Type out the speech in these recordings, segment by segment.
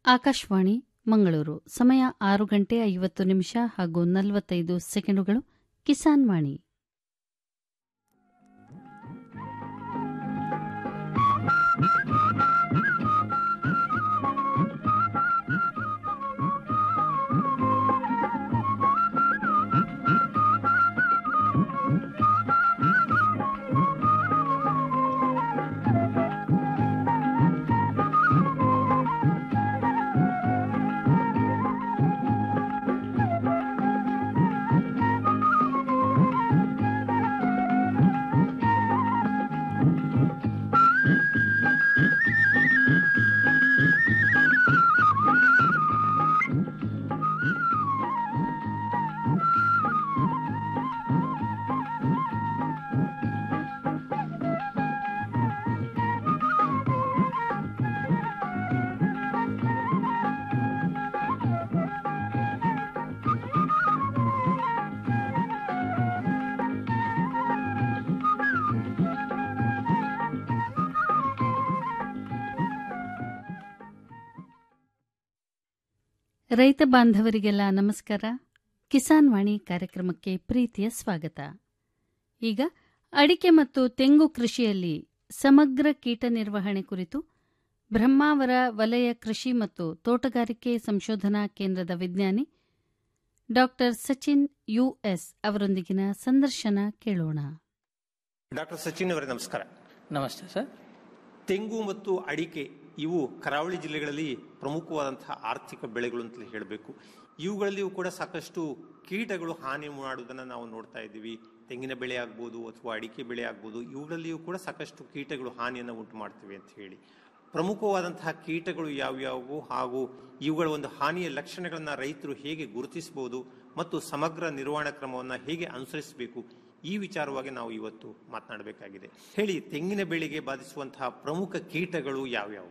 ಆಕಾಶವಾಣಿ ಮಂಗಳೂರು ಸಮಯ ಆರು ಗಂಟೆ ಐವತ್ತು ನಿಮಿಷ ಹಾಗೂ ನಲವತ್ತೈದು ಸೆಕೆಂಡುಗಳು ಕಿಸಾನ್ ವಾಣಿ ರೈತ ಬಾಂಧವರಿಗೆಲ್ಲ ನಮಸ್ಕಾರ ಕಿಸಾನ್ ವಾಣಿ ಕಾರ್ಯಕ್ರಮಕ್ಕೆ ಪ್ರೀತಿಯ ಸ್ವಾಗತ ಈಗ ಅಡಿಕೆ ಮತ್ತು ತೆಂಗು ಕೃಷಿಯಲ್ಲಿ ಸಮಗ್ರ ಕೀಟ ನಿರ್ವಹಣೆ ಕುರಿತು ಬ್ರಹ್ಮಾವರ ವಲಯ ಕೃಷಿ ಮತ್ತು ತೋಟಗಾರಿಕೆ ಸಂಶೋಧನಾ ಕೇಂದ್ರದ ವಿಜ್ಞಾನಿ ಡಾಕ್ಟರ್ ಸಚಿನ್ ಯುಎಸ್ ಅವರೊಂದಿಗಿನ ಸಂದರ್ಶನ ಕೇಳೋಣ ಡಾಕ್ಟರ್ ಸಚಿನ್ ಅವರೇ ನಮಸ್ಕಾರ ನಮಸ್ತೆ ಸರ್ ತೆಂಗು ಮತ್ತು ಅಡಿಕೆ ಇವು ಕರಾವಳಿ ಜಿಲ್ಲೆಗಳಲ್ಲಿ ಪ್ರಮುಖವಾದಂತಹ ಆರ್ಥಿಕ ಬೆಳೆಗಳು ಅಂತಲೇ ಹೇಳಬೇಕು ಇವುಗಳಲ್ಲಿಯೂ ಕೂಡ ಸಾಕಷ್ಟು ಕೀಟಗಳು ಹಾನಿ ಮಾಡುವುದನ್ನು ನಾವು ನೋಡ್ತಾ ಇದ್ದೀವಿ ತೆಂಗಿನ ಬೆಳೆ ಆಗ್ಬೋದು ಅಥವಾ ಅಡಿಕೆ ಬೆಳೆ ಆಗ್ಬೋದು ಇವುಗಳಲ್ಲಿಯೂ ಕೂಡ ಸಾಕಷ್ಟು ಕೀಟಗಳು ಹಾನಿಯನ್ನು ಉಂಟು ಮಾಡ್ತವೆ ಅಂತ ಹೇಳಿ ಪ್ರಮುಖವಾದಂತಹ ಕೀಟಗಳು ಯಾವ್ಯಾವು ಹಾಗೂ ಇವುಗಳ ಒಂದು ಹಾನಿಯ ಲಕ್ಷಣಗಳನ್ನು ರೈತರು ಹೇಗೆ ಗುರುತಿಸಬಹುದು ಮತ್ತು ಸಮಗ್ರ ನಿರ್ವಹಣಾ ಕ್ರಮವನ್ನು ಹೇಗೆ ಅನುಸರಿಸಬೇಕು ಈ ವಿಚಾರವಾಗಿ ನಾವು ಇವತ್ತು ಮಾತನಾಡಬೇಕಾಗಿದೆ ಹೇಳಿ ತೆಂಗಿನ ಬೆಳೆಗೆ ಬಾಧಿಸುವಂತಹ ಪ್ರಮುಖ ಕೀಟಗಳು ಯಾವ್ಯಾವು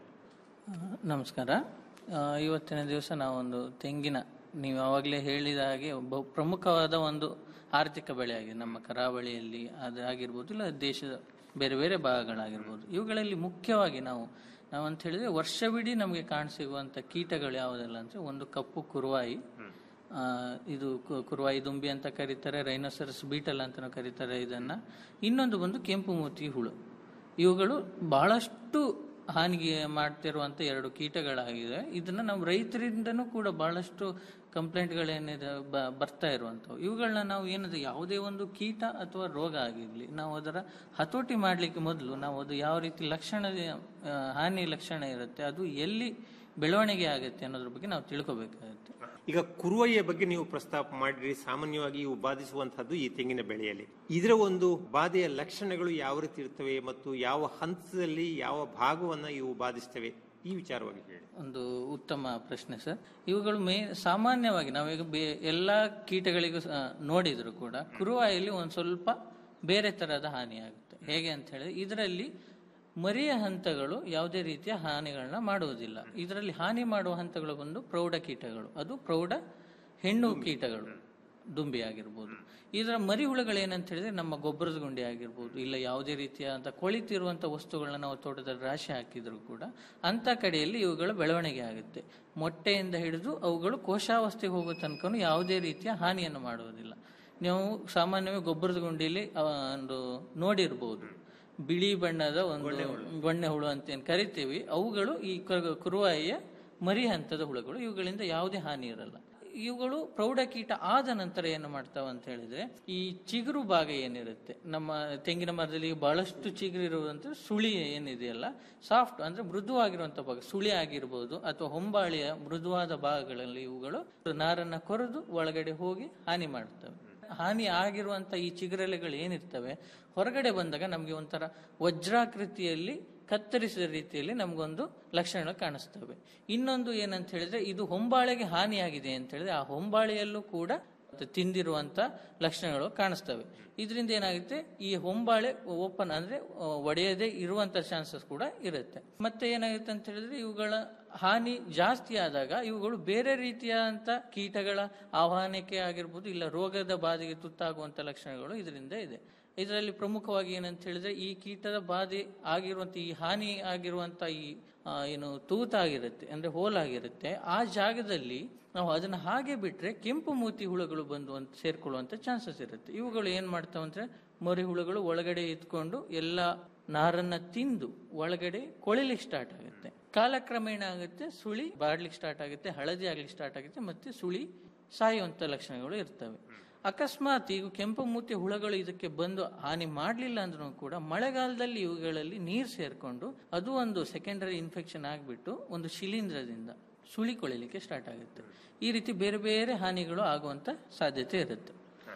ನಮಸ್ಕಾರ ಆ, ಇವತ್ತಿನ ದಿವಸ ನಾವೊಂದು ತೆಂಗಿನ ನೀವು ಆವಾಗಲೇ ಹೇಳಿದ ಹಾಗೆ ಬಹು ಪ್ರಮುಖವಾದ ಒಂದು ಆರ್ಥಿಕ ಬೆಳೆಯಾಗಿದೆ ನಮ್ಮ ಕರಾವಳಿಯಲ್ಲಿ ಅದು ಆಗಿರ್ಬೋದು ಇಲ್ಲ ದೇಶದ ಬೇರೆ ಬೇರೆ ಭಾಗಗಳಾಗಿರ್ಬೋದು ಇವುಗಳಲ್ಲಿ ಮುಖ್ಯವಾಗಿ ನಾವು ನಾವು ಅಂತ ಹೇಳಿದ್ರೆ ವರ್ಷವಿಡೀ ನಮಗೆ ಕಾಣಸಿಗುವಂಥ ಕೀಟಗಳು ಯಾವುದೆಲ್ಲ ಅಂದರೆ ಒಂದು ಕಪ್ಪು ಕುರುವಾಯಿ ಆ, ಇದು ಕು- ಕುರುವಾಯಿ ದುಂಬಿ ಅಂತ ಕರೀತಾರೆ ರೈನೋಸರಸ್ ಬೀಟಲ್ ಅಂತಲೂ ಕರೀತಾರೆ ಇದನ್ನ ಇನ್ನೊಂದು ಬಂದು ಕೆಂಪು ಮೂತಿ ಹುಳು ಇವುಗಳು ಬಹಳಷ್ಟು ಹಾನಿಗೆ ಮಾಡ್ತಿರುವಂತ ಎರಡು ಕೀಟಗಳಾಗಿದೆ ಇದನ್ನ ನಾವು ರೈತರಿಂದನೂ ಕೂಡ ಬಹಳಷ್ಟು ಕಂಪ್ಲೇಂಟ್ಗಳೇನಿದೆ ಬ- ಬರ್ತಾ ಇರುವಂಥವು ಇವುಗಳನ್ನ ನಾವು ಏನದು ಯಾವುದೇ ಒಂದು ಕೀಟ ಅಥವಾ ರೋಗ ಆಗಿರಲಿ ನಾವು ಅದರ ಹತೋಟಿ ಮಾಡಲಿಕ್ಕೆ ಮೊದಲು ನಾವು ಅದು ಯಾವ ರೀತಿ ಲಕ್ಷಣ ಆ, ಹಾನಿ ಲಕ್ಷಣ ಇರುತ್ತೆ ಅದು ಎಲ್ಲಿ ಬೆಳವಣಿಗೆ ಆಗುತ್ತೆ ಅನ್ನೋದ್ರ ಬಗ್ಗೆ ನಾವು ತಿಳ್ಕೊಬೇಕಾಗುತ್ತೆ ಈಗ ಕುರುವಯ್ಯ ಬಗ್ಗೆ ನೀವು ಪ್ರಸ್ತಾಪ ಮಾಡಿರಿ ಸಾಮಾನ್ಯವಾಗಿ ಇವು ಬಾಧಿಸುವಂತಹದ್ದು ಈ ತೆಂಗಿನ ಬೆಳೆಯಲ್ಲಿ ಇದರ ಒಂದು ಬಾಧೆಯ ಲಕ್ಷಣಗಳು ಯಾವ ರೀತಿ ಇರ್ತವೆ ಮತ್ತು ಯಾವ ಹಂತದಲ್ಲಿ ಯಾವ ಭಾಗವನ್ನ ಇವು ಬಾಧಿಸ್ತವೆ ಈ ವಿಚಾರವಾಗಿ ಹೇಳಿ ಒಂದು ಉತ್ತಮ ಪ್ರಶ್ನೆ ಸರ್ ಇವುಗಳು ಮೇ ಸಾಮಾನ್ಯವಾಗಿ ನಾವೀಗ ಬೇ ಎಲ್ಲ ಕೀಟಗಳಿಗೂ ಸ- ನೋಡಿದ್ರು ಕೂಡ ಕುರುವಾಯಲ್ಲಿ ಒಂದು ಸ್ವಲ್ಪ ಬೇರೆ ತರಹದ ಹಾನಿಯಾಗುತ್ತೆ ಹೇಗೆ ಅಂತ ಹೇಳಿದ್ರೆ ಇದರಲ್ಲಿ ಮರಿಯ ಹಂತಗಳು ಯಾವುದೇ ರೀತಿಯ ಹಾನಿಗಳನ್ನ ಮಾಡುವುದಿಲ್ಲ ಇದರಲ್ಲಿ ಹಾನಿ ಮಾಡುವ ಹಂತಗಳು ಬಂದು ಪ್ರೌಢ ಕೀಟಗಳು ಅದು ಪ್ರೌಢ ಹೆಣ್ಣು ಕೀಟಗಳು ದುಂಬಿ ಆಗಿರ್ಬೋದು ಇದರ ಮರಿ ಹುಳುಗಳು ಏನಂತ ಹೇಳಿದ್ರೆ ನಮ್ಮ ಗೊಬ್ಬರದ ಗುಂಡಿ ಆಗಿರ್ಬೋದು ಇಲ್ಲ ಯಾವುದೇ ರೀತಿಯಾದಂಥ ಕೊಳಿತಿರುವಂಥ ವಸ್ತುಗಳನ್ನ ನಾವು ತೋಟದಲ್ಲಿ ರಾಶಿ ಹಾಕಿದ್ರು ಕೂಡ ಅಂಥ ಕಡೆಯಲ್ಲಿ ಇವುಗಳ ಬೆಳವಣಿಗೆ ಆಗುತ್ತೆ ಮೊಟ್ಟೆಯಿಂದ ಹಿಡಿದು ಅವುಗಳು ಕೋಶಾವಸ್ಥೆಗೆ ಹೋಗೋ ತನಕನೂ ಯಾವುದೇ ರೀತಿಯ ಹಾನಿಯನ್ನು ಮಾಡುವುದಿಲ್ಲ ನೀವು ಸಾಮಾನ್ಯವಾಗಿ ಗೊಬ್ಬರದ ಗುಂಡಿಯಲ್ಲಿ ಆ, ಒಂದು ನೋಡಿರ್ಬೋದು ಬಿಳಿ ಬಣ್ಣದ ಒಂದು ಗೊಣ್ಣೆ ಹುಳು ಅಂತ ಏನು ಕರಿತೀವಿ ಅವುಗಳು ಈ ಕ- ಕುರುವಾಯಿಯ ಮರಿ ಹಂತದ ಹುಳುಗಳು ಇವುಗಳಿಂದ ಯಾವುದೇ ಹಾನಿ ಇರಲ್ಲ ಇವುಗಳು ಪ್ರೌಢಕೀಟ ಆದ ನಂತರ ಏನು ಮಾಡ್ತಾವ ಅಂತ ಹೇಳಿದ್ರೆ ಈ ಚಿಗುರು ಭಾಗ ಏನಿರುತ್ತೆ ನಮ್ಮ ತೆಂಗಿನ ಮರದಲ್ಲಿ ಬಹಳಷ್ಟು ಚಿಗುರು ಇರುವಂತ ಸುಳಿ ಏನಿದೆಯಲ್ಲ ಸಾಫ್ಟ್ ಅಂದ್ರೆ ಮೃದುವಾಗಿರುವಂತ ಭಾಗ ಸುಳಿ ಆಗಿರ್ಬೋದು ಅಥವಾ ಹೊಂಬಾಳಿಯ ಮೃದುವಾದ ಭಾಗಗಳಲ್ಲಿ ಇವುಗಳು ನಾರನ್ನ ಕೊರೆದು ಒಳಗಡೆ ಹೋಗಿ ಹಾನಿ ಮಾಡ್ತವೆ ಹಾನಿ ಆಗಿರುವಂತ ಈ ಚಿಗುರೆಲೆಗಳು ಏನಿರ್ತವೆ ಹೊರಗಡೆ ಬಂದಾಗ ನಮಗೆ ಒಂಥರ ವಜ್ರಾಕೃತಿಯಲ್ಲಿ ಕತ್ತರಿಸಿದ ರೀತಿಯಲ್ಲಿ ನಮಗೊಂದು ಲಕ್ಷಣಗಳು ಕಾಣಿಸ್ತವೆ ಇನ್ನೊಂದು ಏನಂತ ಹೇಳಿದ್ರೆ ಇದು ಹೊಂಬಾಳೆಗೆ ಹಾನಿಯಾಗಿದೆ ಅಂತ ಹೇಳಿದ್ರೆ ಆ ಹೊಂಬಾಳೆಯಲ್ಲೂ ಕೂಡ ತಿಂದಿರುವಂತ ಲಕ್ಷಣಗಳು ಕಾಣಿಸ್ತವೆ ಇದರಿಂದ ಏನಾಗುತ್ತೆ ಈ ಹೊಂಬಾಳೆ ಓಪನ್ ಅಂದ್ರೆ ಆ, ಒಡೆಯದೇ ಇರುವಂತ ಚಾನ್ಸಸ್ ಕೂಡ ಇರುತ್ತೆ ಮತ್ತೆ ಏನಾಗುತ್ತೆ ಅಂತ ಹೇಳಿದ್ರೆ ಇವುಗಳ ಹಾನಿ ಜಾಸ್ತಿ ಆದಾಗ ಇವುಗಳು ಬೇರೆ ರೀತಿಯಾದಂತ ಕೀಟಗಳ ಆಹ್ವಾನಕ್ಕೆ ಆಗಿರ್ಬೋದು ಇಲ್ಲ ರೋಗದ ಬಾಧೆಗೆ ತುತ್ತಾಗುವಂತ ಲಕ್ಷಣಗಳು ಇದರಿಂದ ಇದೆ ಇದರಲ್ಲಿ ಪ್ರಮುಖವಾಗಿ ಏನಂತ ಹೇಳಿದ್ರೆ ಈ ಕೀಟದ ಬಾಧೆ ಆಗಿರುವಂತ ಈ ಹಾನಿ ಆಗಿರುವಂತ ಈ ಆ, ಏನು ತೂತಾಗಿರುತ್ತೆ ಅಂದ್ರೆ ಹೋಲಾಗಿರುತ್ತೆ ಆ ಜಾಗದಲ್ಲಿ ನಾವು ಅದನ್ನ ಹಾಗೆ ಬಿಟ್ರೆ ಕೆಂಪು ಮೂತಿ ಹುಳುಗಳು ಬಂದು ಅಂತ ಸೇರ್ಕೊಳ್ಳುವಂತ ಚಾನ್ಸಸ್ ಇರುತ್ತೆ ಇವುಗಳು ಏನ್ ಮಾಡ್ತಾವ ಅಂದ್ರೆ ಮರಿ ಹುಳುಗಳು ಒಳಗಡೆ ಇದ್ಕೊಂಡು ಎಲ್ಲ ನಾರನ್ನ ತಿಂದು ಒಳಗಡೆ ಕೊಳಿಲಿಕ್ಕೆ ಸ್ಟಾರ್ಟ್ ಆಗುತ್ತೆ ಕಾಲಕ್ರಮೇಣ ಆಗುತ್ತೆ ಸುಳಿ ಬಾಡ್ಲಿಕ್ಕೆ ಸ್ಟಾರ್ಟ್ ಆಗುತ್ತೆ ಹಳದಿ ಆಗ್ಲಿಕ್ಕೆ ಸ್ಟಾರ್ಟ್ ಆಗುತ್ತೆ ಮತ್ತೆ ಸುಳಿ ಸಾಯುವಂತ ಲಕ್ಷಣಗಳು ಇರ್ತವೆ ಅಕಸ್ಮಾತ್ ಈಗ ಕೆಂಪು ಮೂತಿ ಹುಳಗಳು ಇದಕ್ಕೆ ಬಂದು ಹಾನಿ ಮಾಡಲಿಲ್ಲ ಅಂದ್ರೂ ಕೂಡ ಮಳೆಗಾಲದಲ್ಲಿ ಇವುಗಳಲ್ಲಿ ನೀರು ಸೇರ್ಕೊಂಡು ಅದು ಒಂದು ಸೆಕೆಂಡರಿ ಇನ್ಫೆಕ್ಷನ್ ಆಗಿಬಿಟ್ಟು ಒಂದು ಶಿಲೀಂಧ್ರದಿಂದ ಸುಳಿ ಕೊಳಿಲಿಕ್ಕೆ ಸ್ಟಾರ್ಟ್ ಆಗುತ್ತೆ ಈ ರೀತಿ ಬೇರೆ ಬೇರೆ ಹಾನಿಗಳು ಆಗುವಂತ ಸಾಧ್ಯತೆ ಇರುತ್ತೆ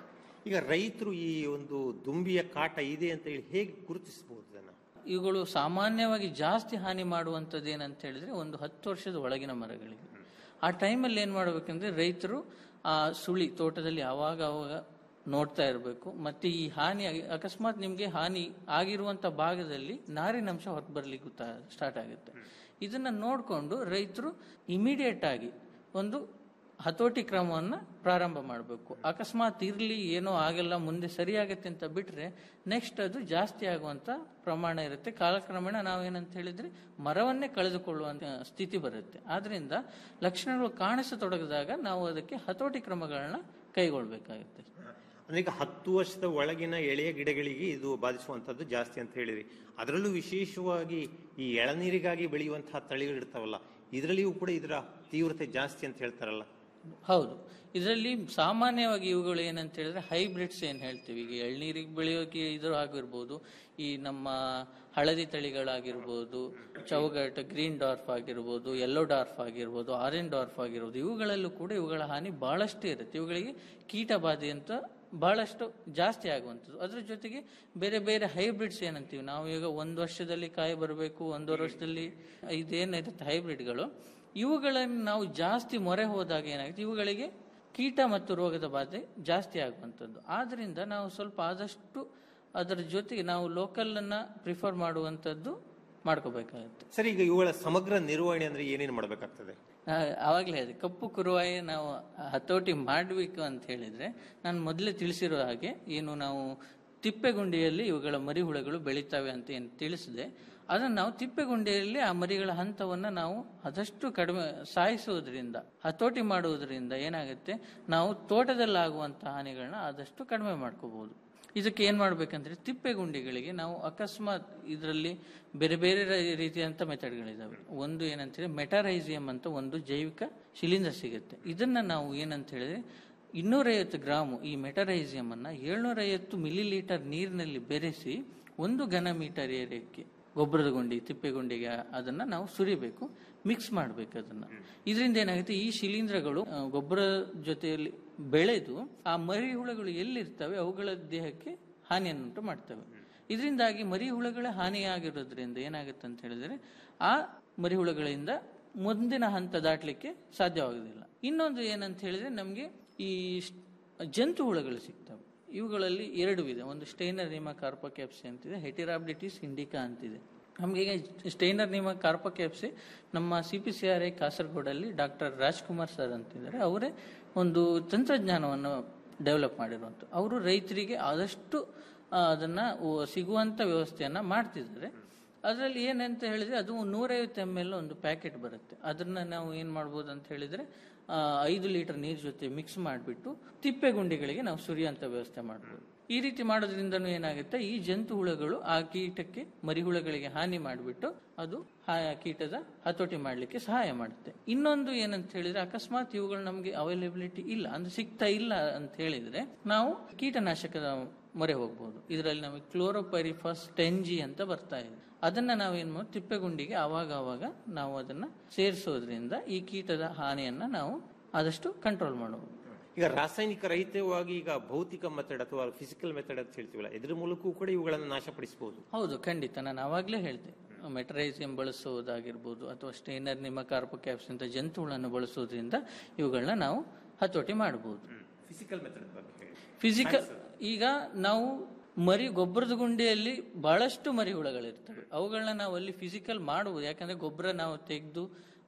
ಈಗ ರೈತರು ಈ ಒಂದು ದುಂಬಿಯ ಕಾಟ ಇದೆ ಅಂತ ಹೇಳಿ ಹೇಗೆ ಗುರುತಿಸಬಹುದು ಇದನ್ನ ಇವುಗಳು ಸಾಮಾನ್ಯವಾಗಿ ಜಾಸ್ತಿ ಹಾನಿ ಮಾಡುವಂಥದ್ದು ಏನಂತ ಹೇಳಿದ್ರೆ ಒಂದು ಹತ್ತು ವರ್ಷದ ಒಳಗಿನ ಮರಗಳಿಗೆ ಆ ಟೈಮಲ್ಲಿ ಏನು ಮಾಡಬೇಕಂದ್ರೆ ರೈತರು ಆ ಸುಳಿ ತೋಟದಲ್ಲಿ ಅವಾಗ ಅವಾಗ ನೋಡ್ತಾ ಇರಬೇಕು ಮತ್ತೆ ಈ ಹಾನಿ ಆಗಿ- ಅಕಸ್ಮಾತ್ ನಿಮಗೆ ಹಾನಿ ಆಗಿರುವಂತ ಭಾಗದಲ್ಲಿ ನಾರಿನಂಶ ಹೊರಗೆ ಬರ್ಲಿಕ್ಕೆ ಗೊತ್ತಾ ಸ್ಟಾರ್ಟ್ ಆಗುತ್ತೆ ಇದನ್ನ ನೋಡಿಕೊಂಡು ರೈತರು ಇಮಿಡಿಯೇಟ್ ಆಗಿ ಒಂದು ಹತೋಟಿ ಕ್ರಮವನ್ನ ಪ್ರಾರಂಭ ಮಾಡಬೇಕು ಅಕಸ್ಮಾತ್ ಇರ್ಲಿ ಏನೋ ಆಗಲ್ಲ ಮುಂದೆ ಸರಿಯಾಗತ್ತೆ ಅಂತ ಬಿಟ್ರೆ ನೆಕ್ಸ್ಟ್ ಅದು ಜಾಸ್ತಿ ಆಗುವಂತ ಪ್ರಮಾಣ ಇರುತ್ತೆ ಕಾಲಕ್ರಮೇಣ ನಾವೇನಂತ ಹೇಳಿದ್ರೆ ಮರವನ್ನೇ ಕಳೆದುಕೊಳ್ಳುವಂತ ಸ್ಥಿತಿ ಬರುತ್ತೆ ಆದ್ರಿಂದ ಲಕ್ಷಣಗಳು ಕಾಣಿಸತೊಡಗಿದಾಗ ನಾವು ಅದಕ್ಕೆ ಹತೋಟಿ ಕ್ರಮಗಳನ್ನ ಕೈಗೊಳ್ಬೇಕಾಗುತ್ತೆ ಅಂದ್ರೆ ಈಗ ಹತ್ತು ವರ್ಷದ ಒಳಗಿನ ಎಳೆಯ ಗಿಡಗಳಿಗೆ ಇದು ಬಾಧಿಸುವಂತದ್ದು ಜಾಸ್ತಿ ಅಂತ ಹೇಳಿರಿ ಅದರಲ್ಲೂ ವಿಶೇಷವಾಗಿ ಈ ಎಳನೀರಿಗಾಗಿ ಬೆಳೆಯುವಂತಹ ತಳಿಗಳು ಇರ್ತಾವಲ್ಲ ಇದರಲ್ಲಿಯೂ ಕೂಡ ಇದರ ತೀವ್ರತೆ ಜಾಸ್ತಿ ಅಂತ ಹೇಳ್ತಾರಲ್ಲ ಹೌದು ಇದರಲ್ಲಿ ಸಾಮಾನ್ಯವಾಗಿ ಇವುಗಳು ಏನಂತ ಹೇಳಿದ್ರೆ ಹೈಬ್ರಿಡ್ಸ್ ಏನ್ ಹೇಳ್ತೀವಿ ಈಗ ಎಳ್ನೀರಿಗೆ ಬೆಳೆಯೋಕೆ ಇದ್ರ ಆಗಿರ್ಬೋದು ಈ ನಮ್ಮ ಹಳದಿ ತಳಿಗಳಾಗಿರ್ಬೋದು ಚೌಗಟ್ ಗ್ರೀನ್ ಡಾರ್ಫ್ ಆಗಿರ್ಬೋದು ಯೆಲ್ಲೋ ಡಾರ್ಫ್ ಆಗಿರ್ಬೋದು ಆರೆಂಜ್ ಡಾರ್ಫ್ ಆಗಿರ್ಬೋದು ಇವುಗಳಲ್ಲೂ ಕೂಡ ಇವುಗಳ ಹಾನಿ ಬಹಳಷ್ಟು ಇರುತ್ತೆ ಇವುಗಳಿಗೆ ಕೀಟ ಬಾಧೆ ಅಂತ ಬಹಳಷ್ಟು ಜಾಸ್ತಿ ಆಗುವಂಥದ್ದು ಅದ್ರ ಜೊತೆಗೆ ಬೇರೆ ಬೇರೆ ಹೈಬ್ರಿಡ್ಸ್ ಏನಂತೀವಿ ನಾವು ಈಗ ಒಂದು ವರ್ಷದಲ್ಲಿ ಕಾಯಿ ಬರಬೇಕು ಒಂದೂವರೆ ವರ್ಷದಲ್ಲಿ ಇದೇನಿರುತ್ತೆ ಹೈಬ್ರಿಡ್ಗಳು ಇವುಗಳನ್ನು ನಾವು ಜಾಸ್ತಿ ಮೊರೆ ಹೋದಾಗ ಏನಾಗುತ್ತೆ ಇವುಗಳಿಗೆ ಕೀಟ ಮತ್ತು ರೋಗದ ಬಾಧೆ ಜಾಸ್ತಿ ಆಗುವಂಥದ್ದು ಆದ್ರಿಂದ ನಾವು ಸ್ವಲ್ಪ ಆದಷ್ಟು ಅದರ ಜೊತೆಗೆ ನಾವು ಲೋಕಲ್ ಅನ್ನ ಪ್ರಿಫರ್ ಮಾಡುವಂಥದ್ದು ಮಾಡ್ಕೋಬೇಕಾಗುತ್ತೆ ಸರಿ ಈಗ ಇವುಗಳ ಸಮಗ್ರ ನಿರ್ವಹಣೆ ಅಂದ್ರೆ ಏನೇನು ಮಾಡಬೇಕಾಗ್ತದೆ ಆ, ಆವಾಗ್ಲೇ ಹೇಳಿದೆ ಕಪ್ಪು ಕುರುವಾಯಿ ನಾವು ಹತೋಟಿ ಮಾಡಬೇಕು ಅಂತ ಹೇಳಿದ್ರೆ ನಾನು ಮೊದಲೇ ತಿಳಿಸಿರೋ ಹಾಗೆ ಏನು ನಾವು ತಿಪ್ಪೆಗುಂಡಿಯಲ್ಲಿ ಇವುಗಳ ಮರಿಹುಳುಗಳು ಬೆಳಿತಾವೆ ಅಂತ ಏನು ತಿಳಿಸಿದೆ ಅದನ್ನು ನಾವು ತಿಪ್ಪೆಗುಂಡಿಯಲ್ಲಿ ಆ ಮರಿಗಳ ಹಂತವನ್ನ ನಾವು ಆದಷ್ಟು ಕಡಿಮೆ ಸಾಯಿಸುವುದರಿಂದ ಹತೋಟಿ ಮಾಡುವುದರಿಂದ ಏನಾಗುತ್ತೆ ನಾವು ತೋಟದಲ್ಲಾಗುವಂಥ ಹಾನಿಗಳನ್ನ ಆದಷ್ಟು ಕಡಿಮೆ ಮಾಡ್ಕೋಬಹುದು ಇದಕ್ಕೆ ಏನ್ ಮಾಡ್ಬೇಕಂದ್ರೆ ತಿಪ್ಪೆಗುಂಡಿಗಳಿಗೆ ನಾವು ಅಕಸ್ಮಾತ್ ಇದರಲ್ಲಿ ಬೇರೆ ಬೇರೆ ರ- ರೀತಿಯಂತ ಮೆಥಡ್ಗಳಿದಾವೆ ಒಂದು ಏನಂತ ಮೆಟರೈಸಿಯಂ ಅಂತ ಒಂದು ಜೈವಿಕ ಶಿಲೀಂಧ್ರ ಸಿಗುತ್ತೆ ಇದನ್ನ ನಾವು ಏನಂತ ಹೇಳಿದ್ರೆ ಇನ್ನೂರೈವತ್ತು ಗ್ರಾಮು ಈ ಮೆಟರೈಸಿಯಂ ಅನ್ನ ಏಳ್ನೂರೈವತ್ತು ಮಿಲಿ ಲೀಟರ್ ನೀರಿನಲ್ಲಿ ಬೆರೆಸಿ ಒಂದು ಘನ ಮೀಟರ್ ಏರಿಯಕ್ಕೆ ಗೊಬ್ಬರದ ಗುಂಡಿ ತಿಪ್ಪೆಗುಂಡಿಗೆ ಅದನ್ನ ನಾವು ಸುರಿಬೇಕು ಮಿಕ್ಸ್ ಮಾಡ್ಬೇಕು ಅದನ್ನ ಇದರಿಂದ ಏನಾಗುತ್ತೆ ಈ ಶಿಲೀಂಧ್ರಗಳು ಆ, ಗೊಬ್ಬರ ಜೊತೆಯಲ್ಲಿ ಬೆಳೆದು ಆ ಮರಿ ಹುಳುಗಳು ಎಲ್ಲಿರ್ತವೆ ಅವುಗಳ ದೇಹಕ್ಕೆ ಹಾನಿಯನ್ನುಂಟು ಮಾಡ್ತವೆ ಇದರಿಂದಾಗಿ ಮರಿ ಹುಳುಗಳ ಹಾನಿಯಾಗಿರೋದ್ರಿಂದ ಏನಾಗುತ್ತೆ ಅಂತ ಹೇಳಿದ್ರೆ ಆ ಮರಿ ಹುಳುಗಳಿಂದ ಮುಂದಿನ ಹಂತ ದಾಟ್ಲಿಕ್ಕೆ ಸಾಧ್ಯವಾಗುದಿಲ್ಲ ಇನ್ನೊಂದು ಏನಂತ ಹೇಳಿದ್ರೆ ನಮಗೆ ಈ ಸ್- ಜಂತು ಹುಳುಗಳು ಸಿಗ್ತವೆ ಇವುಗಳಲ್ಲಿ ಎರಡು ವಿಧ ಒಂದು ಸ್ಟೈನರ್ ನಿಮ ಕಾರ್ಪೋಕ್ಯಾಪ್ಸಿ ಅಂತಿದೆ ಹೆಟಿರಾಬ್ಡಿಟಿಸ್ ಇಂಡಿಕಾ ಅಂತಿದೆ ನಮಗೆ ಈಗ ಸ್ಟೈನರ್ ನಿಮ ಕಾರ್ಪೋಕ್ಯಾಪ್ಸಿ ನಮ್ಮ C P C R I ಕಾಸರಗೋಡಲ್ಲಿ ಡಾಕ್ಟರ್ ರಾಜ್ಕುಮಾರ್ ಸರ್ ಅಂತಿದ್ದಾರೆ ಅವರೇ ಒಂದು ತಂತ್ರಜ್ಞಾನವನ್ನು ಡೆವಲಪ್ ಮಾಡಿರುವಂಥ ಅವರು ರೈತರಿಗೆ ಆದಷ್ಟು ಆ, ಅದನ್ನ ಓ- ಸಿಗುವಂತ ವ್ಯವಸ್ಥೆಯನ್ನ ಮಾಡ್ತಿದ್ದಾರೆ ಅದರಲ್ಲಿ ಏನಂತ ಹೇಳಿದ್ರೆ ಅದು ನೂರೈವತ್ತು ಎಮ್ ಎಲ್ ಒಂದು ಪ್ಯಾಕೆಟ್ ಬರುತ್ತೆ ಅದನ್ನ ನಾವು ಏನ್ ಮಾಡ್ಬೋದು ಅಂತ ಹೇಳಿದ್ರೆ ಆ, ಐದು ಲೀಟರ್ ನೀರ್ ಜೊತೆ ಮಿಕ್ಸ್ ಮಾಡಿಬಿಟ್ಟು ತಿಪ್ಪೆ ಗುಂಡಿಗಳಿಗೆ ನಾವು ಸುರಿಯುವಂತ ವ್ಯವಸ್ಥೆ ಮಾಡ್ಬೋದು ಈ ರೀತಿ ಮಾಡೋದ್ರಿಂದನೂ ಏನಾಗುತ್ತೆ ಈ ಜಂತು ಹುಳುಗಳು ಆ ಕೀಟಕ್ಕೆ ಮರಿಹುಳುಗಳಿಗೆ ಹಾನಿ ಮಾಡಿಬಿಟ್ಟು ಅದು ಆ ಕೀಟದ ಹತೋಟಿ ಮಾಡಲಿಕ್ಕೆ ಸಹಾಯ ಮಾಡುತ್ತೆ ಇನ್ನೊಂದು ಏನಂತ ಹೇಳಿದ್ರೆ ಅಕಸ್ಮಾತ್ ಇವುಗಳು ನಮಗೆ ಅವೈಲಬಿಲಿಟಿ ಇಲ್ಲ ಅಂದ್ರೆ ಸಿಗ್ತಾ ಇಲ್ಲ ಅಂತ ಹೇಳಿದ್ರೆ ನಾವು ಕೀಟನಾಶಕದ ಮೊರೆ ಹೋಗ್ಬೋದು ಇದರಲ್ಲಿ ನಮಗೆ ಕ್ಲೋರೋಪೈರಿಫಾಸ್ ಟೆನ್ ಜಿ ಅಂತ ಬರ್ತಾ ಇದೆ ಅದನ್ನ ನಾವೇನ್ ಮಾಡಿ ತಿಪ್ಪೆಗುಂಡಿಗೆ ಅವಾಗ ಅವಾಗ ನಾವು ಅದನ್ನ ಸೇರಿಸೋದ್ರಿಂದ ಈ ಕೀಟದ ಹಾನಿಯನ್ನ ನಾವು ಆದಷ್ಟು ಕಂಟ್ರೋಲ್ ಮಾಡಬಹುದು ಈಗ ರಾಸಾಯನಿಕ ರಹಿತವಾಗಿ ಈಗ ಭೌತಿಕ ಮೆಥಡ್ ಅಥವಾ ಫಿಸಿಕಲ್ ಮೆಥಡ್ ಅಂತ ಹೇಳ್ತೀವಲ್ಲ ಇದ್ರ ಮೂಲಕವೂ ಕೂಡ ಇವುಗಳನ್ನು ನಾಶಪಡಿಸಬಹುದು ಹೌದು ಖಂಡಿತ ನಾನು ಆವಾಗಲೇ ಹೇಳಿದೆ ಮೆಟರೈಸಿಯಂ ಬಳಸುವುದಾಗಿರ್ಬೋದು ಅಥವಾ ಸ್ಟೇನರ್ ನಿಮ್ಮ ಕಾರ್ಪೋಕ್ಯಾಪ್ಸ್ ಅಂತ ಜಂತುಗಳನ್ನು ಬಳಸೋದ್ರಿಂದ ಇವುಗಳನ್ನ ನಾವು ಹತೋಟಿ ಮಾಡಬಹುದು ಫಿಸಿಕಲ್ ಮೆಥಡ್ ಬಗ್ಗೆ ಹೇಳಿ ಫಿಸಿಕಲ್ ಈಗ ನಾವು ಮರಿ ಗೊಬ್ಬರದ ಗುಂಡಿಯಲ್ಲಿ ಬಹಳಷ್ಟು ಮರಿ ಹುಳಗಳಿರ್ತವೆ ಅವುಗಳನ್ನ ನಾವು ಅಲ್ಲಿ ಫಿಸಿಕಲ್ ಮಾಡಬಹುದು ಯಾಕಂದ್ರೆ ಗೊಬ್ಬರ ನಾವು ತೆಗೆದು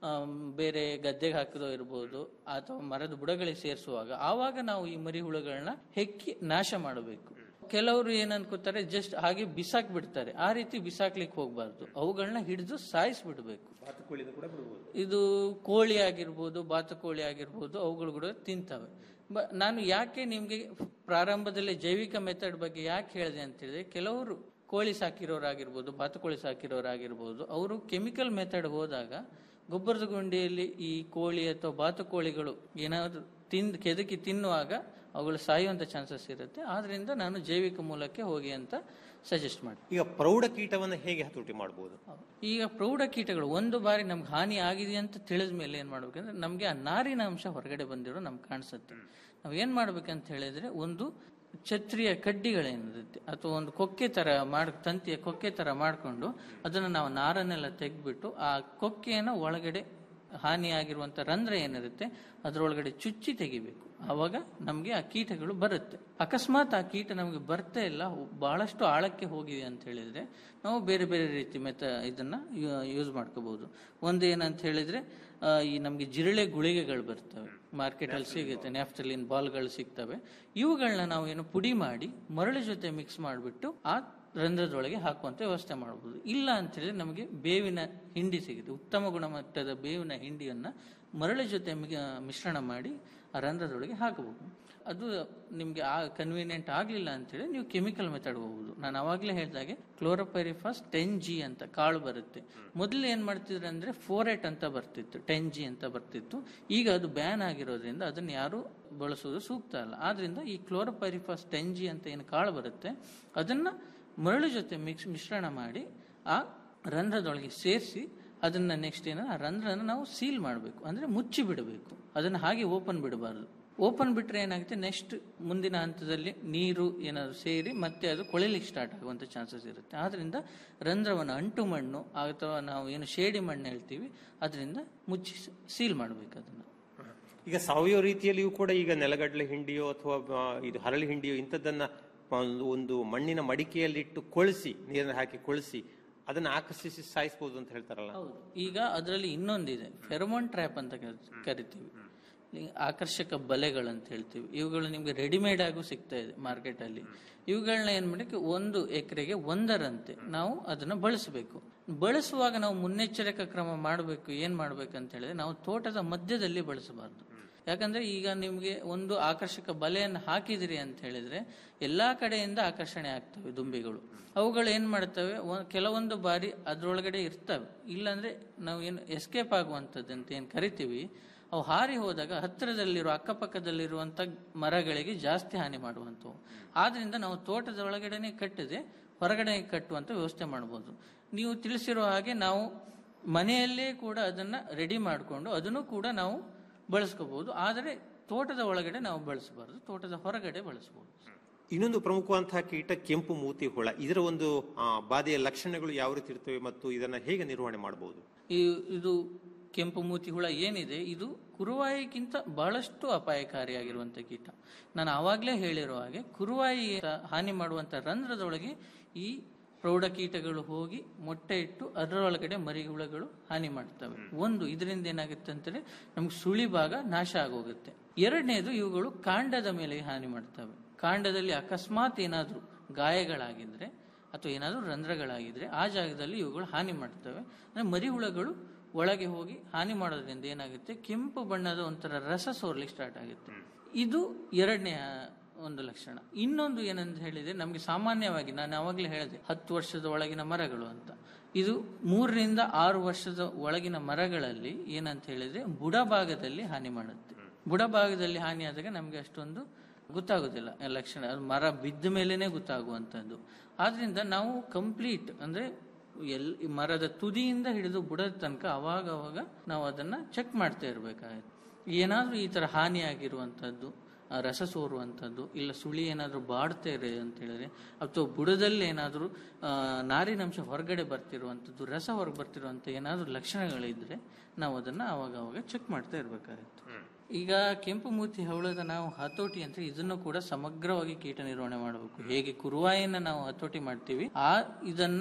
ಬೇರೆ ಗದ್ದೆಗೆ ಹಾಕಿದೋ ಇರ್ಬೋದು ಅಥವಾ ಮರದ ಬುಡಗಳಿಗೆ ಸೇರಿಸುವಾಗ ಆವಾಗ ನಾವು ಈ ಮರಿ ಹುಳುಗಳನ್ನ ಹೆಕ್ಕಿ ನಾಶ ಮಾಡಬೇಕು ಕೆಲವರು ಏನ್ ಅನ್ಕೋತಾರೆ ಜಸ್ಟ್ ಹಾಗೆ ಬಿಸಾಕ್ ಬಿಡ್ತಾರೆ ಆ ರೀತಿ ಬಿಸಾಕ್ಲಿಕ್ಕೆ ಹೋಗ್ಬಾರ್ದು ಅವುಗಳನ್ನ ಹಿಡಿದು ಸಾಯಿಸ್ಬಿಡ್ಬೇಕು ಇದು ಕೋಳಿ ಆಗಿರ್ಬೋದು ಬಾತುಕೋಳಿ ಆಗಿರ್ಬೋದು ಅವುಗಳು ಕೂಡ ತಿಂತವೆ ಬ ನಾನು ಯಾಕೆ ನಿಮ್ಗೆ ಪ್ರಾರಂಭದಲ್ಲಿ ಜೈವಿಕ ಮೆಥಡ್ ಬಗ್ಗೆ ಯಾಕೆ ಹೇಳಿದೆ ಅಂತ ಹೇಳಿದ್ರೆ ಕೆಲವರು ಕೋಳಿ ಸಾಕಿರೋರಾಗಿರ್ಬೋದು ಬಾತುಕೋಳಿ ಸಾಕಿರೋರಾಗಿರ್ಬೋದು ಅವರು ಕೆಮಿಕಲ್ ಮೆಥಡ್ ಹೋದಾಗ ಗೊಬ್ಬರದ ಗುಂಡಿಯಲ್ಲಿ ಈ ಕೋಳಿ ಅಥವಾ ಬಾತುಕೋಳಿಗಳು ಏನಾದ್ರು ತಿಂದು ಕೆದಕಿ ತಿನ್ನುವಾಗ ಅವುಗಳು ಸಾಯುವಂತ ಚಾನ್ಸಸ್ ಇರುತ್ತೆ ಆದ್ರಿಂದ ನಾನು ಜೈವಿಕ ಮೂಲಕ್ಕೆ ಹೋಗಿ ಅಂತ ಸಜೆಸ್ಟ್ ಮಾಡಿ ಈಗ ಪ್ರೌಢ ಕೀಟವನ್ನು ಹೇಗೆ ಹತೋಟಿ ಮಾಡಬಹುದು ಈಗ ಪ್ರೌಢ ಕೀಟಗಳು ಒಂದು ಬಾರಿ ನಮ್ಗೆ ಹಾನಿ ಆಗಿದೆ ಅಂತ ತಿಳಿದ ಮೇಲೆ ಏನ್ ಮಾಡ್ಬೇಕಂದ್ರೆ ನಮ್ಗೆ ಆ ನಾರಿನ ಅಂಶ ಹೊರಗಡೆ ಬಂದಿರೋ ನಮ್ಗೆ ಕಾಣಿಸುತ್ತೆ ನಾವ್ ಏನ್ ಮಾಡ್ಬೇಕಂತ ಹೇಳಿದ್ರೆ ಒಂದು ಛತ್ರಿಯ ಕಡ್ಡಿಗಳೇನಿರುತ್ತೆ ಅಥವಾ ಒಂದು ಕೊಕ್ಕೆ ತರ ಮಾಡ್ ತಂತಿಯ ಕೊಕ್ಕೆ ತರ ಮಾಡ್ಕೊಂಡು ಅದನ್ನ ನಾವು ನಾರನ್ನೆಲ್ಲ ತೆಗೆದ್ಬಿಟ್ಟು ಆ ಕೊಕ್ಕೆಯನ್ನ ಒಳಗಡೆ ಹಾನಿಯಾಗಿರುವಂತ ರಂಧ್ರ ಏನಿರುತ್ತೆ ಅದರೊಳಗಡೆ ಚುಚ್ಚಿ ತೆಗಿಬೇಕು ಆವಾಗ ನಮಗೆ ಆ ಕೀಟಗಳು ಬರುತ್ತೆ ಅಕಸ್ಮಾತ್ ಆ ಕೀಟ ನಮಗೆ ಬರ್ತಾ ಇಲ್ಲ ಬಹಳಷ್ಟು ಆಳಕ್ಕೆ ಹೋಗಿದೆ ಅಂತ ಹೇಳಿದ್ರೆ ನಾವು ಬೇರೆ ಬೇರೆ ರೀತಿ ಮೆತ ಇದನ್ನ ಯೂಸ್ ಮಾಡ್ಕೋಬಹುದು ಒಂದು ಏನಂತ ಹೇಳಿದ್ರೆ ಆ, ಈ ನಮಗೆ ಜಿರಳೆ ಗುಳಿಗೆಗಳು ಬರ್ತವೆ ಮಾರ್ಕೆಟ್ ಅಲ್ಲಿ ಸಿಗುತ್ತೆ ನ್ಯಾಫ್ಟಲಿನ್ ಬಾಲ್ಗಳು ಸಿಗ್ತವೆ ಇವುಗಳನ್ನ ನಾವು ಏನು ಪುಡಿ ಮಾಡಿ ಮರಳು ಜೊತೆ ಮಿಕ್ಸ್ ಮಾಡಿಬಿಟ್ಟು ಆ ರಂಧ್ರದೊಳಗೆ ಹಾಕುವಂತ ವ್ಯವಸ್ಥೆ ಮಾಡಬಹುದು ಇಲ್ಲ ಅಂತ ಹೇಳಿದ್ರೆ ನಮಗೆ ಬೇವಿನ ಹಿಂಡಿ ಸಿಗುತ್ತೆ ಉತ್ತಮ ಗುಣಮಟ್ಟದ ಬೇವಿನ ಹಿಂಡಿಯನ್ನ ಮರಳು ಜೊತೆ ಮಿ- ಮಿಶ್ರಣ ಮಾಡಿ ಆ ರಂಧ್ರದೊಳಗೆ ಹಾಕಬಹುದು ಅದು ನಿಮ್ಗೆ ಆ ಕನ್ವೀನಿಯಂಟ್ ಆಗ್ಲಿಲ್ಲ ಅಂತ ಹೇಳಿ ನೀವು ಕೆಮಿಕಲ್ ಮೆಥಡ್ ಹೋಗುದು ನಾನು ಅವಾಗಲೇ ಹೇಳಿದಾಗೆ ಕ್ಲೋರೋಪೈರಿಫಾಸ್ ಟೆನ್ ಜಿ ಅಂತ ಕಾಳು ಬರುತ್ತೆ ಮೊದಲು ಏನ್ ಮಾಡ್ತಿದ್ರು ಅಂದ್ರೆ ಫೋರೆಟ್ ಅಂತ ಬರ್ತಿತ್ತು ಟೆನ್ ಜಿ ಅಂತ ಬರ್ತಿತ್ತು ಈಗ ಅದು ಬ್ಯಾನ್ ಆಗಿರೋದ್ರಿಂದ ಅದನ್ನ ಯಾರು ಬಳಸೋದು ಸೂಕ್ತ ಅಲ್ಲ ಆದ್ರಿಂದ ಈ ಕ್ಲೋರೋಪೈರಿಫಾಸ್ ಟೆನ್ ಜಿ ಅಂತ ಏನು ಕಾಳು ಬರುತ್ತೆ ಅದನ್ನ ಮರಳು ಜೊತೆ ಮಿಕ್ಸ್ ಮಿಶ್ರಣ ಮಾಡಿ ಆ ರಂಧ್ರದೊಳಗೆ ಸೇರಿಸಿ ಅದನ್ನ ನೆಕ್ಸ್ಟ್ ಏನ ಆ ರಂಧ್ರನ ನಾವು ಸೀಲ್ ಮಾಡಬೇಕು ಅಂದ್ರೆ ಮುಚ್ಚಿ ಬಿಡಬೇಕು ಅದನ್ನ ಹಾಗೆ ಓಪನ್ ಬಿಡಬಾರ್ದು ಓಪನ್ ಬಿಟ್ರೆ ಏನಾಗುತ್ತೆ ನೆಕ್ಸ್ಟ್ ಮುಂದಿನ ಹಂತದಲ್ಲಿ ನೀರು ಏನಾದ್ರು ಸೇರಿ ಮತ್ತೆ ಅದು ಕೊಳಿಲಿಕ್ಕೆ ಸ್ಟಾರ್ಟ್ ಆಗುವಂತ ಚಾನ್ಸಸ್ ಇರುತ್ತೆ ಆದ್ರಿಂದ ರಂಧ್ರವನ್ನು ಅಂಟು ಮಣ್ಣು ಅಥವಾ ನಾವು ಏನು ಶೇಡಿ ಮಣ್ಣು ಹೇಳ್ತೀವಿ ಅದರಿಂದ ಮುಚ್ಚಿ ಸೀಲ್ ಮಾಡಬೇಕು ಅದನ್ನ ಈಗ ಸಾವಯವ ರೀತಿಯಲ್ಲಿಯೂ ಕೂಡ ಈಗ ನೆಲಗಡಲೆ ಹಿಂಡಿಯೋ ಅಥವಾ ಆ, ಇದು ಹರಳಿ ಹಿಂಡಿಯೋ ಇಂಥದ್ದನ್ನ ಒಂದು ಒಂದು ಮಣ್ಣಿನ ಮಡಿಕೆಯಲ್ಲಿಟ್ಟು ಕೊಳಿಸಿ ನೀರನ್ನು ಹಾಕಿ ಕೊಳಿಸಿ ಅದನ್ನ ಆಕರ್ಷಿಸಿ ಸಾಯಿಸಬಹುದು ಅಂತ ಹೇಳ್ತಾರಲ್ಲ ಹೌದು ಈಗ ಅದರಲ್ಲಿ ಇನ್ನೊಂದಿದೆ ಫೆರಮೋನ್ ಟ್ರ್ಯಾಪ್ ಅಂತ ಕರಿ- ಕರಿತೀವಿ ಈ ಆಕರ್ಷಕ ಬಲೆಗಳು ಅಂತ ಹೇಳ್ತೀವಿ ಇವುಗಳು ನಿಮ್ಗೆ ರೆಡಿಮೇಡ್ ಆಗು ಸಿಗ್ತಾ ಇದೆ ಮಾರ್ಕೆಟ್ ಅಲ್ಲಿ ಇವುಗಳನ್ನ ಏನ್ ಮಾಡಕ್ಕೆ ಒಂದು ಎಕರೆಗೆ ಒಂದರಂತೆ ನಾವು ಅದನ್ನ ಬಳಸಬೇಕು ಬಳಸುವಾಗ ನಾವು ಮುನ್ನೆಚ್ಚರಿಕಾ ಕ್ರಮ ಮಾಡಬೇಕು ಏನ್ ಮಾಡ್ಬೇಕಂತ ಹೇಳಿದ್ರೆ ನಾವು ತೋಟದ ಮಧ್ಯದಲ್ಲಿ ಬಳಸಬಾರ್ದು ಯಾಕಂದ್ರೆ ಈಗ ನಿಮ್ಗೆ ಒಂದು ಆಕರ್ಷಕ ಬಲೆಯನ್ನು ಹಾಕಿದಿರಿ ಅಂತ ಹೇಳಿದ್ರೆ ಎಲ್ಲಾ ಕಡೆಯಿಂದ ಆಕರ್ಷಣೆ ಆಗ್ತವೆ ದುಂಬಿಗಳು ಅವುಗಳು ಏನ್ ಮಾಡ್ತವೆ ಒ- ಕೆಲವೊಂದು ಬಾರಿ ಅದ್ರೊಳಗಡೆ ಇರ್ತವೆ ಇಲ್ಲಾಂದ್ರೆ ನಾವು ಏನು ಎಸ್ಕೇಪ್ ಆಗುವಂಥದ್ದು ಅಂತ ಏನ್ ಕರಿತೀವಿ ಅವು ಹಾರಿ ಹೋದಾಗ ಹತ್ತಿರದಲ್ಲಿರುವ ಅಕ್ಕಪಕ್ಕದಲ್ಲಿರುವಂತ ಮರಗಳಿಗೆ ಜಾಸ್ತಿ ಹಾನಿ ಮಾಡುವಂಥವು ಆದ್ರಿಂದ ನಾವು ತೋಟದ ಒಳಗಡೆನೆ ಕಟ್ಟದೆ ಹೊರಗಡೆ ಕಟ್ಟುವಂತ ವ್ಯವಸ್ಥೆ ಮಾಡಬಹುದು ನೀವು ತಿಳಿಸಿರೋ ಹಾಗೆ ನಾವು ಮನೆಯಲ್ಲೇ ಕೂಡ ಅದನ್ನ ರೆಡಿ ಮಾಡಿಕೊಂಡು ಅದನ್ನು ಕೂಡ ನಾವು ಬಳಸ್ಕೋಬಹುದು ಆದರೆ ತೋಟದ ಒಳಗಡೆ ನಾವು ಬಳಸಬಾರದು ತೋಟದ ಹೊರಗಡೆ ಬಳಸಬಹುದು ಇನ್ನೊಂದು ಪ್ರಮುಖವಂತಹ ಕೀಟ ಕೆಂಪು ಮೂತಿ ಹುಳ ಇದರ ಒಂದು ಆ, ಬಾಧೆಯ ಲಕ್ಷಣಗಳು ಯಾವ ರೀತಿ ಇರ್ತವೆ ಮತ್ತು ಇದನ್ನ ಹೇಗೆ ನಿರ್ವಹಣೆ ಮಾಡಬಹುದು ಈ ಇದು ಕೆಂಪು ಮೂತಿ ಹುಳ ಏನಿದೆ ಇದು ಕುರುವಾಯಿಗಿಂತ ಬಹಳಷ್ಟು ಅಪಾಯಕಾರಿಯಾಗಿರುವಂತ ಕೀಟ ನಾನು ಆವಾಗಲೇ ಹೇಳಿರೋ ಹಾಗೆ ಕುರುವಾಯಿ ಹಾನಿ ಮಾಡುವಂತ ರಂಧ್ರದೊಳಗೆ ಈ ಪ್ರೌಢ ಕೀಟಗಳು ಹೋಗಿ ಮೊಟ್ಟೆ ಇಟ್ಟು ಅದರೊಳಗಡೆ ಮರಿಹುಳಗಳು ಹಾನಿ ಮಾಡ್ತವೆ ಒಂದು ಇದರಿಂದ ಏನಾಗುತ್ತೆ ಅಂತಂದ್ರೆ ನಮ್ಗೆ ಸುಳಿ ಭಾಗ ನಾಶ ಆಗೋಗುತ್ತೆ ಎರಡನೇದು ಇವುಗಳು ಕಾಂಡದ ಮೇಲೆ ಹಾನಿ ಮಾಡ್ತವೆ ಕಾಂಡದಲ್ಲಿ ಅಕಸ್ಮಾತ್ ಏನಾದ್ರೂ ಗಾಯಗಳಾಗಿದ್ರೆ ಅಥವಾ ಏನಾದ್ರೂ ರಂಧ್ರಗಳಾಗಿದ್ರೆ ಆ ಜಾಗದಲ್ಲಿ ಇವುಗಳು ಹಾನಿ ಮಾಡ್ತವೆ ಅಂದ್ರೆ ಮರಿಹುಳಗಳು ಒಳಗೆ ಹೋಗಿ ಹಾನಿ ಮಾಡೋದ್ರಿಂದ ಏನಾಗುತ್ತೆ ಕೆಂಪು ಬಣ್ಣದ ಒಂಥರ ರಸ ಸೋರ್ಲಿಕ್ಕೆ ಸ್ಟಾರ್ಟ್ ಆಗುತ್ತೆ ಇದು ಎರಡನೇ ಒಂದು ಲಕ್ಷಣ ಇನ್ನೊಂದು ಏನಂತ ಹೇಳಿದ್ರೆ ನಮಗೆ ಸಾಮಾನ್ಯವಾಗಿ ನಾನು ಅವಾಗಲೇ ಹೇಳಿದೆ ಹತ್ತು ವರ್ಷದ ಒಳಗಿನ ಮರಗಳು ಅಂತ ಇದು ಮೂರರಿಂದ ಆರು ವರ್ಷದ ಒಳಗಿನ ಮರಗಳಲ್ಲಿ ಏನಂತ ಹೇಳಿದ್ರೆ ಬುಡ ಭಾಗದಲ್ಲಿ ಹಾನಿ ಮಾಡುತ್ತೆ ಬುಡ ಭಾಗದಲ್ಲಿ ಹಾನಿ ಆದಾಗ ನಮಗೆ ಅಷ್ಟೊಂದು ಗೊತ್ತಾಗೋದಿಲ್ಲ ಲಕ್ಷಣ ಅದು ಮರ ಬಿದ್ದ ಮೇಲೇನೆ ಗೊತ್ತಾಗುವಂಥದ್ದು ಆದ್ರಿಂದ ನಾವು ಕಂಪ್ಲೀಟ್ ಅಂದ್ರೆ ಎಲ್ ಈ ಮರದ ತುದಿಯಿಂದ ಹಿಡಿದು ಬುಡದ ತನಕ ಅವಾಗ ಅವಾಗ ನಾವು ಅದನ್ನ ಚೆಕ್ ಮಾಡ್ತಾ ಇರಬೇಕಾಗುತ್ತೆ ಏನಾದ್ರೂ ಈ ತರ ಹಾನಿ ಆಗಿರುವಂತದ್ದು ಆ, ರಸ ಸೋರುವಂಥದ್ದು ಇಲ್ಲ ಸುಳಿ ಏನಾದ್ರೂ ಬಾಡ್ತಾ ಇದೆ ಅಂತ ಹೇಳಿದ್ರೆ ಅಥವಾ ಬುಡದಲ್ಲಿ ಏನಾದ್ರೂ ಆ, ನಾರಿನಂಶ ಹೊರಗಡೆ ಬರ್ತಿರುವಂಥದ್ದು ರಸ ಹೊರಗೆ ಬರ್ತಿರುವಂಥ ಏನಾದ್ರೂ ಲಕ್ಷಣಗಳಿದ್ರೆ ನಾವು ಅದನ್ನ ಅವಾಗ ಅವಾಗ ಚೆಕ್ ಮಾಡ್ತಾ ಇರಬೇಕಾಗುತ್ತೆ ಈಗ ಕೆಂಪು ಮೂತಿ ಹವಳದ ನಾವು ಹತೋಟಿ ಅಂತ ಇದನ್ನು ಕೂಡ ಸಮಗ್ರವಾಗಿ ಕೀಟ ನಿರ್ವಹಣೆ ಮಾಡಬೇಕು ಹೇಗೆ ಕುರುವಾಯಿನ ನಾವು ಹತೋಟಿ ಮಾಡ್ತೀವಿ ಆ ಇದನ್ನ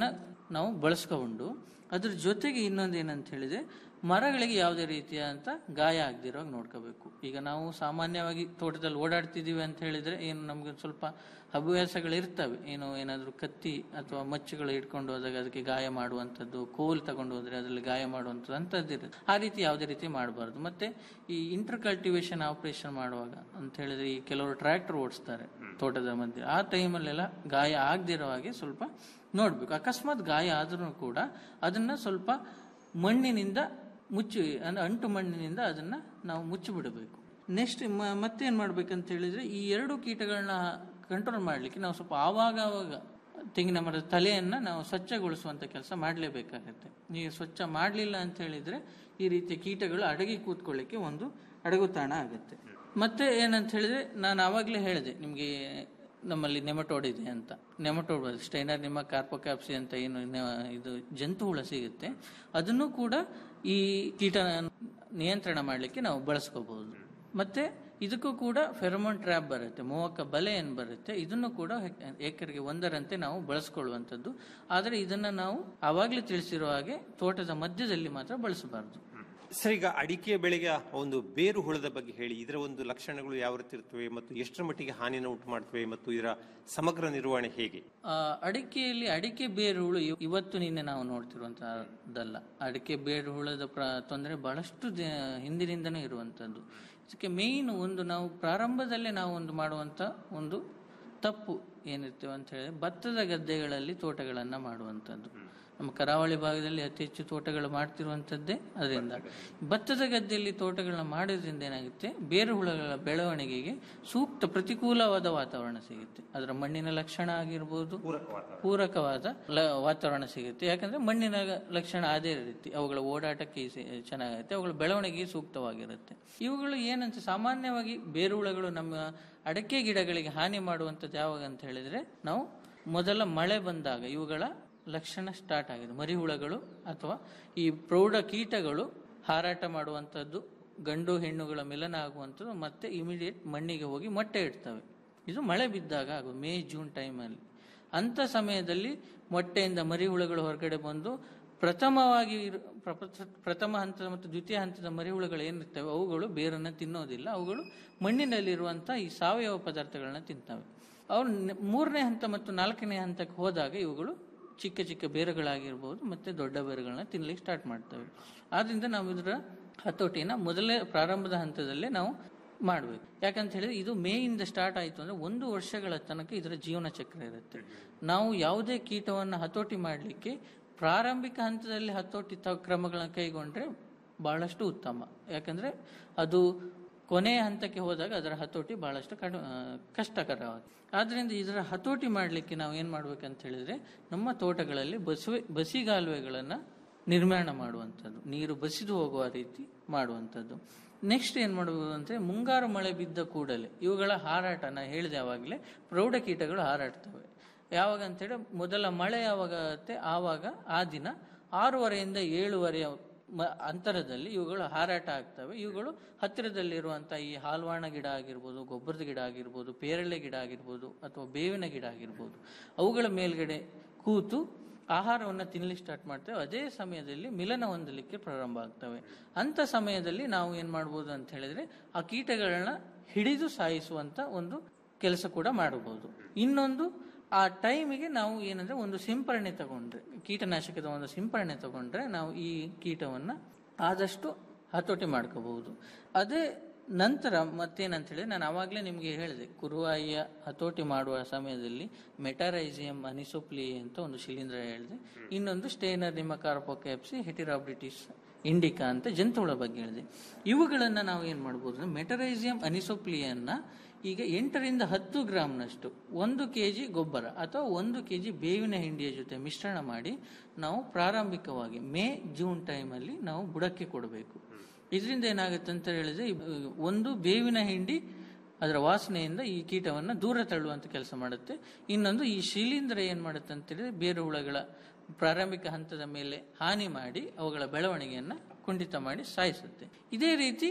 ನಾವು ಬಳಸ್ಕೊಂಡು ಅದ್ರ ಜೊತೆಗೆ ಇನ್ನೊಂದು ಏನಂತ ಹೇಳಿದ್ರೆ ಮರಗಳಿಗೆ ಯಾವುದೇ ರೀತಿಯಾದಂಥ ಗಾಯ ಆಗದಿರೋ ನೋಡ್ಕೋಬೇಕು ಈಗ ನಾವು ಸಾಮಾನ್ಯವಾಗಿ ತೋಟದಲ್ಲಿ ಓಡಾಡ್ತಿದ್ದೀವಿ ಅಂತ ಹೇಳಿದ್ರೆ ಏನು ನಮ್ಗೆ ಸ್ವಲ್ಪ ಹವ್ಯಾಸಗಳು ಇರ್ತವೆ ಏನು ಏನಾದರೂ ಕತ್ತಿ ಅಥವಾ ಮಚ್ಚುಗಳು ಇಟ್ಕೊಂಡು ಹೋದಾಗ ಅದಕ್ಕೆ ಗಾಯ ಮಾಡುವಂಥದ್ದು ಕೋಲ್ ತಗೊಂಡು ಹೋದ್ರೆ ಅದರಲ್ಲಿ ಗಾಯ ಮಾಡುವಂಥದ್ದು ಅಂಥದ್ದು ಇರುತ್ತೆ ಆ ರೀತಿ ಯಾವುದೇ ರೀತಿ ಮಾಡಬಾರ್ದು ಮತ್ತೆ ಈ ಇಂಟರ್ ಕಲ್ಟಿವೇಶನ್ ಆಪರೇಷನ್ ಮಾಡುವಾಗ ಅಂತ ಹೇಳಿದ್ರೆ ಈ ಕೆಲವರು ಟ್ರ್ಯಾಕ್ಟರ್ ಓಡಿಸ್ತಾರೆ ತೋಟದ ಮಧ್ಯೆ ಆ ಟೈಮಲ್ಲೆಲ್ಲ ಗಾಯ ಆಗದಿರೋ ಹಾಗೆ ಸ್ವಲ್ಪ ನೋಡ್ಬೇಕು ಅಕಸ್ಮಾತ್ ಗಾಯ ಆದ್ರೂ ಕೂಡ ಅದನ್ನ ಸ್ವಲ್ಪ ಮಣ್ಣಿನಿಂದ ಮುಚ್ಚಿ ಅಂದ್ರೆ ಅಂಟು ಮಣ್ಣಿನಿಂದ ಅದನ್ನ ನಾವು ಮುಚ್ಚಿಬಿಡಬೇಕು ನೆಕ್ಸ್ಟ್ ಮತ್ತೇನ್ ಮಾಡ್ಬೇಕಂತ ಹೇಳಿದ್ರೆ ಈ ಎರಡು ಕೀಟಗಳನ್ನ ಕಂಟ್ರೋಲ್ ಮಾಡ್ಲಿಕ್ಕೆ ನಾವು ಸ್ವಲ್ಪ ಆವಾಗ ಆವಾಗ ತೆಂಗಿನ ಮರದ ತಲೆಯನ್ನ ನಾವು ಸ್ವಚ್ಛಗೊಳಿಸುವಂತ ಕೆಲಸ ಮಾಡಲೇಬೇಕಾಗತ್ತೆ ನೀವು ಸ್ವಚ್ಛ ಮಾಡಲಿಲ್ಲ ಅಂತ ಹೇಳಿದ್ರೆ ಈ ರೀತಿಯ ಕೀಟಗಳು ಅಡಗಿ ಕೂತ್ಕೊಳ್ಳಿಕ್ಕೆ ಒಂದು ಅಡಗುತಾಣ ಆಗುತ್ತೆ ಮತ್ತೆ ಏನಂತ ಹೇಳಿದ್ರೆ ನಾನು ಆವಾಗಲೇ ಹೇಳಿದೆ ನಿಮಗೆ ನಮ್ಮಲ್ಲಿ ನೆಮಟೋಡ್ ಇದೆ ಅಂತ ನೆಮಟೋಡ್ ಸ್ಟೈನರ್ ನಿಮ್ಮ ಕಾರ್ಪೋಕ್ಯಾಪ್ಸಿ ಅಂತ ಏನು ನೆ- ಇದು ಜಂತು ಹುಳ ಸಿಗುತ್ತೆ ಅದನ್ನು ಕೂಡ ಈ ಕೀಟ ನಿಯಂತ್ರಣ ಮಾಡಲಿಕ್ಕೆ ನಾವು ಬಳಸ್ಕೋಬಹುದು ಮತ್ತೆ ಇದಕ್ಕೂ ಕೂಡ ಫೆರಮೋನ್ ಟ್ರ್ಯಾಪ್ ಬರುತ್ತೆ ಮೋಹಕ ಬಲೆ ಏನು ಬರುತ್ತೆ ಇದನ್ನು ಕೂಡ ಹೆಕ್- ಎಕರೆಗೆ ಒಂದರಂತೆ ನಾವು ಬಳಸ್ಕೊಳ್ಳುವಂಥದ್ದು ಆದರೆ ಇದನ್ನ ನಾವು ಆವಾಗಲೇ ತಿಳಿಸಿರೋ ಹಾಗೆ ತೋಟದ ಮಧ್ಯದಲ್ಲಿ ಮಾತ್ರ ಬಳಸಬಾರದು ಸರ್ ಈಗ ಅಡಿಕೆ ಬೆಳೆಗೆ ಒಂದು ಬೇರು ಹುಳದ ಬಗ್ಗೆ ಹೇಳಿ ಇದರ ಒಂದು ಲಕ್ಷಣಗಳು ಯಾವ ರೀತಿ ಇರ್ತವೆ ಮತ್ತು ಎಷ್ಟರ ಮಟ್ಟಿಗೆ ಹಾನಿಯನ್ನು ಉಂಟು ಮಾಡ್ತವೆ ಮತ್ತು ಇದರ ಸಮಗ್ರ ನಿರ್ವಹಣೆ ಹೇಗೆ ಆ, ಅಡಿಕೆಯಲ್ಲಿ ಅಡಿಕೆ ಬೇರುಹುಳು ಇವ್- ಇವತ್ತು ನಿನ್ನೆ ನಾವು ನೋಡ್ತಿರುವಂತಹದ್ದಲ್ಲ ಅಡಿಕೆ ಬೇರುಹುಳದ ಪ್ರ ತೊಂದರೆ ಬಹಳಷ್ಟು ದ- ಹಿಂದಿನಿಂದನೇ ಇರುವಂತದ್ದು ಇದಕ್ಕೆ ಮೇಯ್ನ್ ಒಂದು ನಾವು ಪ್ರಾರಂಭದಲ್ಲೇ ನಾವು ಒಂದು ಮಾಡುವಂತ ಒಂದು ತಪ್ಪು ಏನಿರ್ತೇವೆ ಅಂತ ಹೇಳಿದ್ರೆ ಭತ್ತದ ಗದ್ದೆಗಳಲ್ಲಿ ತೋಟಗಳನ್ನ ಮಾಡುವಂಥದ್ದು ನಮ್ಮ ಕರಾವಳಿ ಭಾಗದಲ್ಲಿ ಅತಿ ಹೆಚ್ಚು ತೋಟಗಳು ಮಾಡ್ತಿರುವಂಥದ್ದೇ ಅದರಿಂದ ಭತ್ತದ ಗದ್ದೆಯಲ್ಲಿ ತೋಟಗಳನ್ನ ಮಾಡೋದ್ರಿಂದ ಏನಾಗುತ್ತೆ ಬೇರು ಹುಳಗಳ ಬೆಳವಣಿಗೆಗೆ ಸೂಕ್ತ ಪ್ರತಿಕೂಲವಾದ ವಾತಾವರಣ ಸಿಗುತ್ತೆ ಅದರ ಮಣ್ಣಿನ ಲಕ್ಷಣ ಆಗಿರ್ಬೋದು ಪೂರಕವಾದ ಲ- ವಾತಾವರಣ ಸಿಗುತ್ತೆ ಯಾಕಂದ್ರೆ ಮಣ್ಣಿನ ಲಕ್ಷಣ ಅದೇ ರೀತಿ ಅವುಗಳ ಓಡಾಟಕ್ಕೆ ಸಿ- ಚೆನ್ನಾಗಿರುತ್ತೆ ಅವುಗಳ ಬೆಳವಣಿಗೆಗೆ ಸೂಕ್ತವಾಗಿರುತ್ತೆ ಇವುಗಳು ಏನಂತ ಸಾಮಾನ್ಯವಾಗಿ ಬೇರುಹುಳಗಳು ನಮ್ಮ ಅಡಕೆ ಗಿಡಗಳಿಗೆ ಹಾನಿ ಮಾಡುವಂಥದ್ದು ಯಾವಾಗ ಅಂತ ಹೇಳಿದ್ರೆ ನಾವು ಮೊದಲ ಮಳೆ ಬಂದಾಗ ಇವುಗಳ ಲಕ್ಷಣ ಸ್ಟಾರ್ಟ್ ಆಗಿದೆ ಮರಿಹುಳಗಳು ಅಥವಾ ಈ ಪ್ರೌಢ ಕೀಟಗಳು ಹಾರಾಟ ಮಾಡುವಂಥದ್ದು ಗಂಡು ಹೆಣ್ಣುಗಳ ಮಿಲನ ಆಗುವಂಥದ್ದು ಮತ್ತೆ ಇಮಿಡಿಯೇಟ್ ಮಣ್ಣಿಗೆ ಹೋಗಿ ಮೊಟ್ಟೆ ಇಡ್ತವೆ ಇದು ಮಳೆ ಬಿದ್ದಾಗ ಆಗೋದು ಮೇ ಜೂನ್ ಟೈಮಲ್ಲಿ ಅಂಥ ಸಮಯದಲ್ಲಿ ಮೊಟ್ಟೆಯಿಂದ ಮರಿಹುಳುಗಳು ಹೊರಗಡೆ ಬಂದು ಪ್ರಥಮವಾಗಿ ಇರು- ಪ್ರಪ- ಪ್ರಥಮ ಹಂತದ ಮತ್ತು ದ್ವಿತೀಯ ಹಂತದ ಮರಿಹುಳುಗಳು ಏನಿರ್ತವೆ ಅವುಗಳು ಬೇರನ್ನು ತಿನ್ನೋದಿಲ್ಲ ಅವುಗಳು ಮಣ್ಣಿನಲ್ಲಿರುವಂಥ ಈ ಸಾವಯವ ಪದಾರ್ಥಗಳನ್ನ ತಿಂತವೆ ಅವು ನ- ಮೂರನೇ ಹಂತ ಮತ್ತು ನಾಲ್ಕನೇ ಹಂತಕ್ಕೆ ಹೋದಾಗ ಇವುಗಳು ಚಿಕ್ಕ ಚಿಕ್ಕ ಬೇರುಗಳಾಗಿರ್ಬೋದು ಮತ್ತೆ ದೊಡ್ಡ ಬೇರುಗಳನ್ನ ತಿನ್ಲಿಕ್ಕೆ ಸ್ಟಾರ್ಟ್ ಮಾಡ್ತವೆ ಆದ್ರಿಂದ ನಾವು ಇದರ ಹತೋಟಿನ ಮೊದಲೇ ಪ್ರಾರಂಭದ ಹಂತದಲ್ಲೇ ನಾವು ಮಾಡಬೇಕು ಯಾಕಂತ ಹೇಳಿದ್ರೆ ಇದು ಮೇಯಿಂದ ಸ್ಟಾರ್ಟ್ ಆಯಿತು ಅಂದ್ರೆ ಒಂದು ವರ್ಷಗಳ ತನಕ ಇದರ ಜೀವನ ಚಕ್ರ ಇರುತ್ತೆ ನಾವು ಯಾವುದೇ ಕೀಟವನ್ನು ಹತೋಟಿ ಮಾಡಲಿಕ್ಕೆ ಪ್ರಾರಂಭಿಕ ಹಂತದಲ್ಲಿ ಹತೋಟಿ ತ ಕ್ರಮಗಳನ್ನು ಕೈಗೊಂಡ್ರೆ ಬಹಳಷ್ಟು ಉತ್ತಮ ಯಾಕಂದ್ರೆ ಅದು ಕೊನೆಯ ಹಂತಕ್ಕೆ ಹೋದಾಗ ಅದರ ಹತೋಟಿ ಬಹಳಷ್ಟು ಕಡ ಆ, ಕಷ್ಟಕರವಾಗಿದೆ ಆದ್ರಿಂದ ಇದರ ಹತೋಟಿ ಮಾಡಲಿಕ್ಕೆ ನಾವು ಏನು ಮಾಡ್ಬೇಕಂತ ಹೇಳಿದ್ರೆ ನಮ್ಮ ತೋಟಗಳಲ್ಲಿ ಬಸವೆ ಬಸಿಗಾಲುವೆಗಳನ್ನು ನಿರ್ಮಾಣ ಮಾಡುವಂಥದ್ದು ನೀರು ಬಸಿದು ಹೋಗುವ ರೀತಿ ಮಾಡುವಂಥದ್ದು ನೆಕ್ಸ್ಟ್ ಏನು ಮಾಡಬಹುದು ಅಂದರೆ ಮುಂಗಾರು ಮಳೆ ಬಿದ್ದ ಕೂಡಲೇ ಇವುಗಳ ಹಾರಾಟ ನಾ ಹೇಳಿದೆ ಆವಾಗಲೇ ಪ್ರೌಢ ಕೀಟಗಳು ಹಾರಾಡ್ತವೆ ಯಾವಾಗ ಅಂತೇಳಿ ಮೊದಲ ಮಳೆ ಯಾವಾಗ ಆಗುತ್ತೆ ಆವಾಗ ಆ ದಿನ ಆರೂವರೆಯಿಂದ ಏಳುವರೆಯ ಮ- ಅಂತರದಲ್ಲಿ ಇವುಗಳು ಹಾರಾಟ ಆಗ್ತವೆ ಇವುಗಳು ಹತ್ತಿರದಲ್ಲಿರುವಂಥ ಈ ಹಾಲ್ವಾಣ ಗಿಡ ಆಗಿರ್ಬೋದು ಗೊಬ್ಬರದ ಗಿಡ ಆಗಿರ್ಬೋದು ಪೇರಳೆ ಗಿಡ ಆಗಿರ್ಬೋದು ಅಥವಾ ಬೇವಿನ ಗಿಡ ಆಗಿರ್ಬೋದು ಅವುಗಳ ಮೇಲ್ಗಡೆ ಕೂತು ಆಹಾರವನ್ನು ತಿನ್ನಲಿಕ್ಕೆ ಸ್ಟಾರ್ಟ್ ಮಾಡ್ತೇವೆ ಅದೇ ಸಮಯದಲ್ಲಿ ಮಿಲನ ಹೊಂದಲಿಕ್ಕೆ ಪ್ರಾರಂಭ ಆಗ್ತವೆ ಅಂಥ ಸಮಯದಲ್ಲಿ ನಾವು ಏನು ಮಾಡ್ಬೋದು ಅಂತ ಹೇಳಿದ್ರೆ ಆ ಕೀಟಗಳನ್ನ ಹಿಡಿದು ಸಾಯಿಸುವಂತ ಒಂದು ಕೆಲಸ ಕೂಡ ಮಾಡಬಹುದು ಇನ್ನೊಂದು ಆ ಟೈಮಿಗೆ ನಾವು ಏನಂದ್ರೆ ಒಂದು ಸಿಂಪರಣೆ ತಗೊಂಡ್ರೆ ಕೀಟನಾಶಕದ ಒಂದು ಸಿಂಪರಣೆ ತಗೊಂಡ್ರೆ ನಾವು ಈ ಕೀಟವನ್ನ ಆದಷ್ಟು ಹತೋಟಿ ಮಾಡ್ಕೋಬಹುದು ಅದೇ ನಂತರ ಮತ್ತೇನಂತ ಹೇಳಿ ನಾನು ಆವಾಗಲೇ ನಿಮಗೆ ಹೇಳಿದೆ ಕುರುವಾಯಿಯ ಹತೋಟಿ ಮಾಡುವ ಸಮಯದಲ್ಲಿ ಮೆಟಾರೈಸಿಯಂ ಅನಿಸೋಪ್ಲಿ ಅಂತ ಒಂದು ಶಿಲೀಂಧ್ರ ಹೇಳಿದೆ ಇನ್ನೊಂದು ಸ್ಟೇನರ್ ನಿಮ್ಮ ಕಾರ್ಪೋಕ್ಯಾಪ್ಸಿ ಹೆಟಿರಾಬ್ರಿಟಿಸ್ ಇಂಡಿಕಾ ಅಂತ ಜಂತುಹುಳ ಬಗ್ಗೆ ಹೇಳಿದೆ ಇವುಗಳನ್ನ ನಾವು ಏನ್ ಮಾಡ್ಬೋದು ಅಂದ್ರೆ ಮೆಟರೈಸಿಯಂ ಅನಿಸೋಪ್ಲಿಯನ್ನ ಈಗ ಎಂಟರಿಂದ ಹತ್ತು ಗ್ರಾಮ್ನಷ್ಟು ಒಂದು ಕೆಜಿ ಗೊಬ್ಬರ ಅಥವಾ ಒಂದು ಕೆಜಿ ಬೇವಿನ ಹಿಂಡಿಯ ಜೊತೆ ಮಿಶ್ರಣ ಮಾಡಿ ನಾವು ಪ್ರಾರಂಭಿಕವಾಗಿ ಮೇ ಜೂನ್ ಟೈಮಲ್ಲಿ ನಾವು ಬುಡಕ್ಕೆ ಕೊಡಬೇಕು ಇದರಿಂದ ಏನಾಗುತ್ತೆ ಅಂತ ಹೇಳಿದ್ರೆ ಈ, ಒಂದು ಬೇವಿನ ಹಿಂಡಿ ಅದರ ವಾಸನೆಯಿಂದ ಈ ಕೀಟವನ್ನು ದೂರ ತಳ್ಳುವಂತ ಕೆಲಸ ಮಾಡುತ್ತೆ ಇನ್ನೊಂದು ಈ ಶಿಲೀಂಧ್ರ ಏನ್ ಮಾಡುತ್ತೆ ಅಂತ ಹೇಳಿದ್ರೆ ಬೇರು ಹುಳಗಳ ಪ್ರಾರಂಭಿಕ ಹಂತದ ಮೇಲೆ ಹಾನಿ ಮಾಡಿ ಅವುಗಳ ಬೆಳವಣಿಗೆಯನ್ನ ಕುಂಠಿತ ಮಾಡಿ ಸಾಯಿಸುತ್ತೆ ಇದೇ ರೀತಿ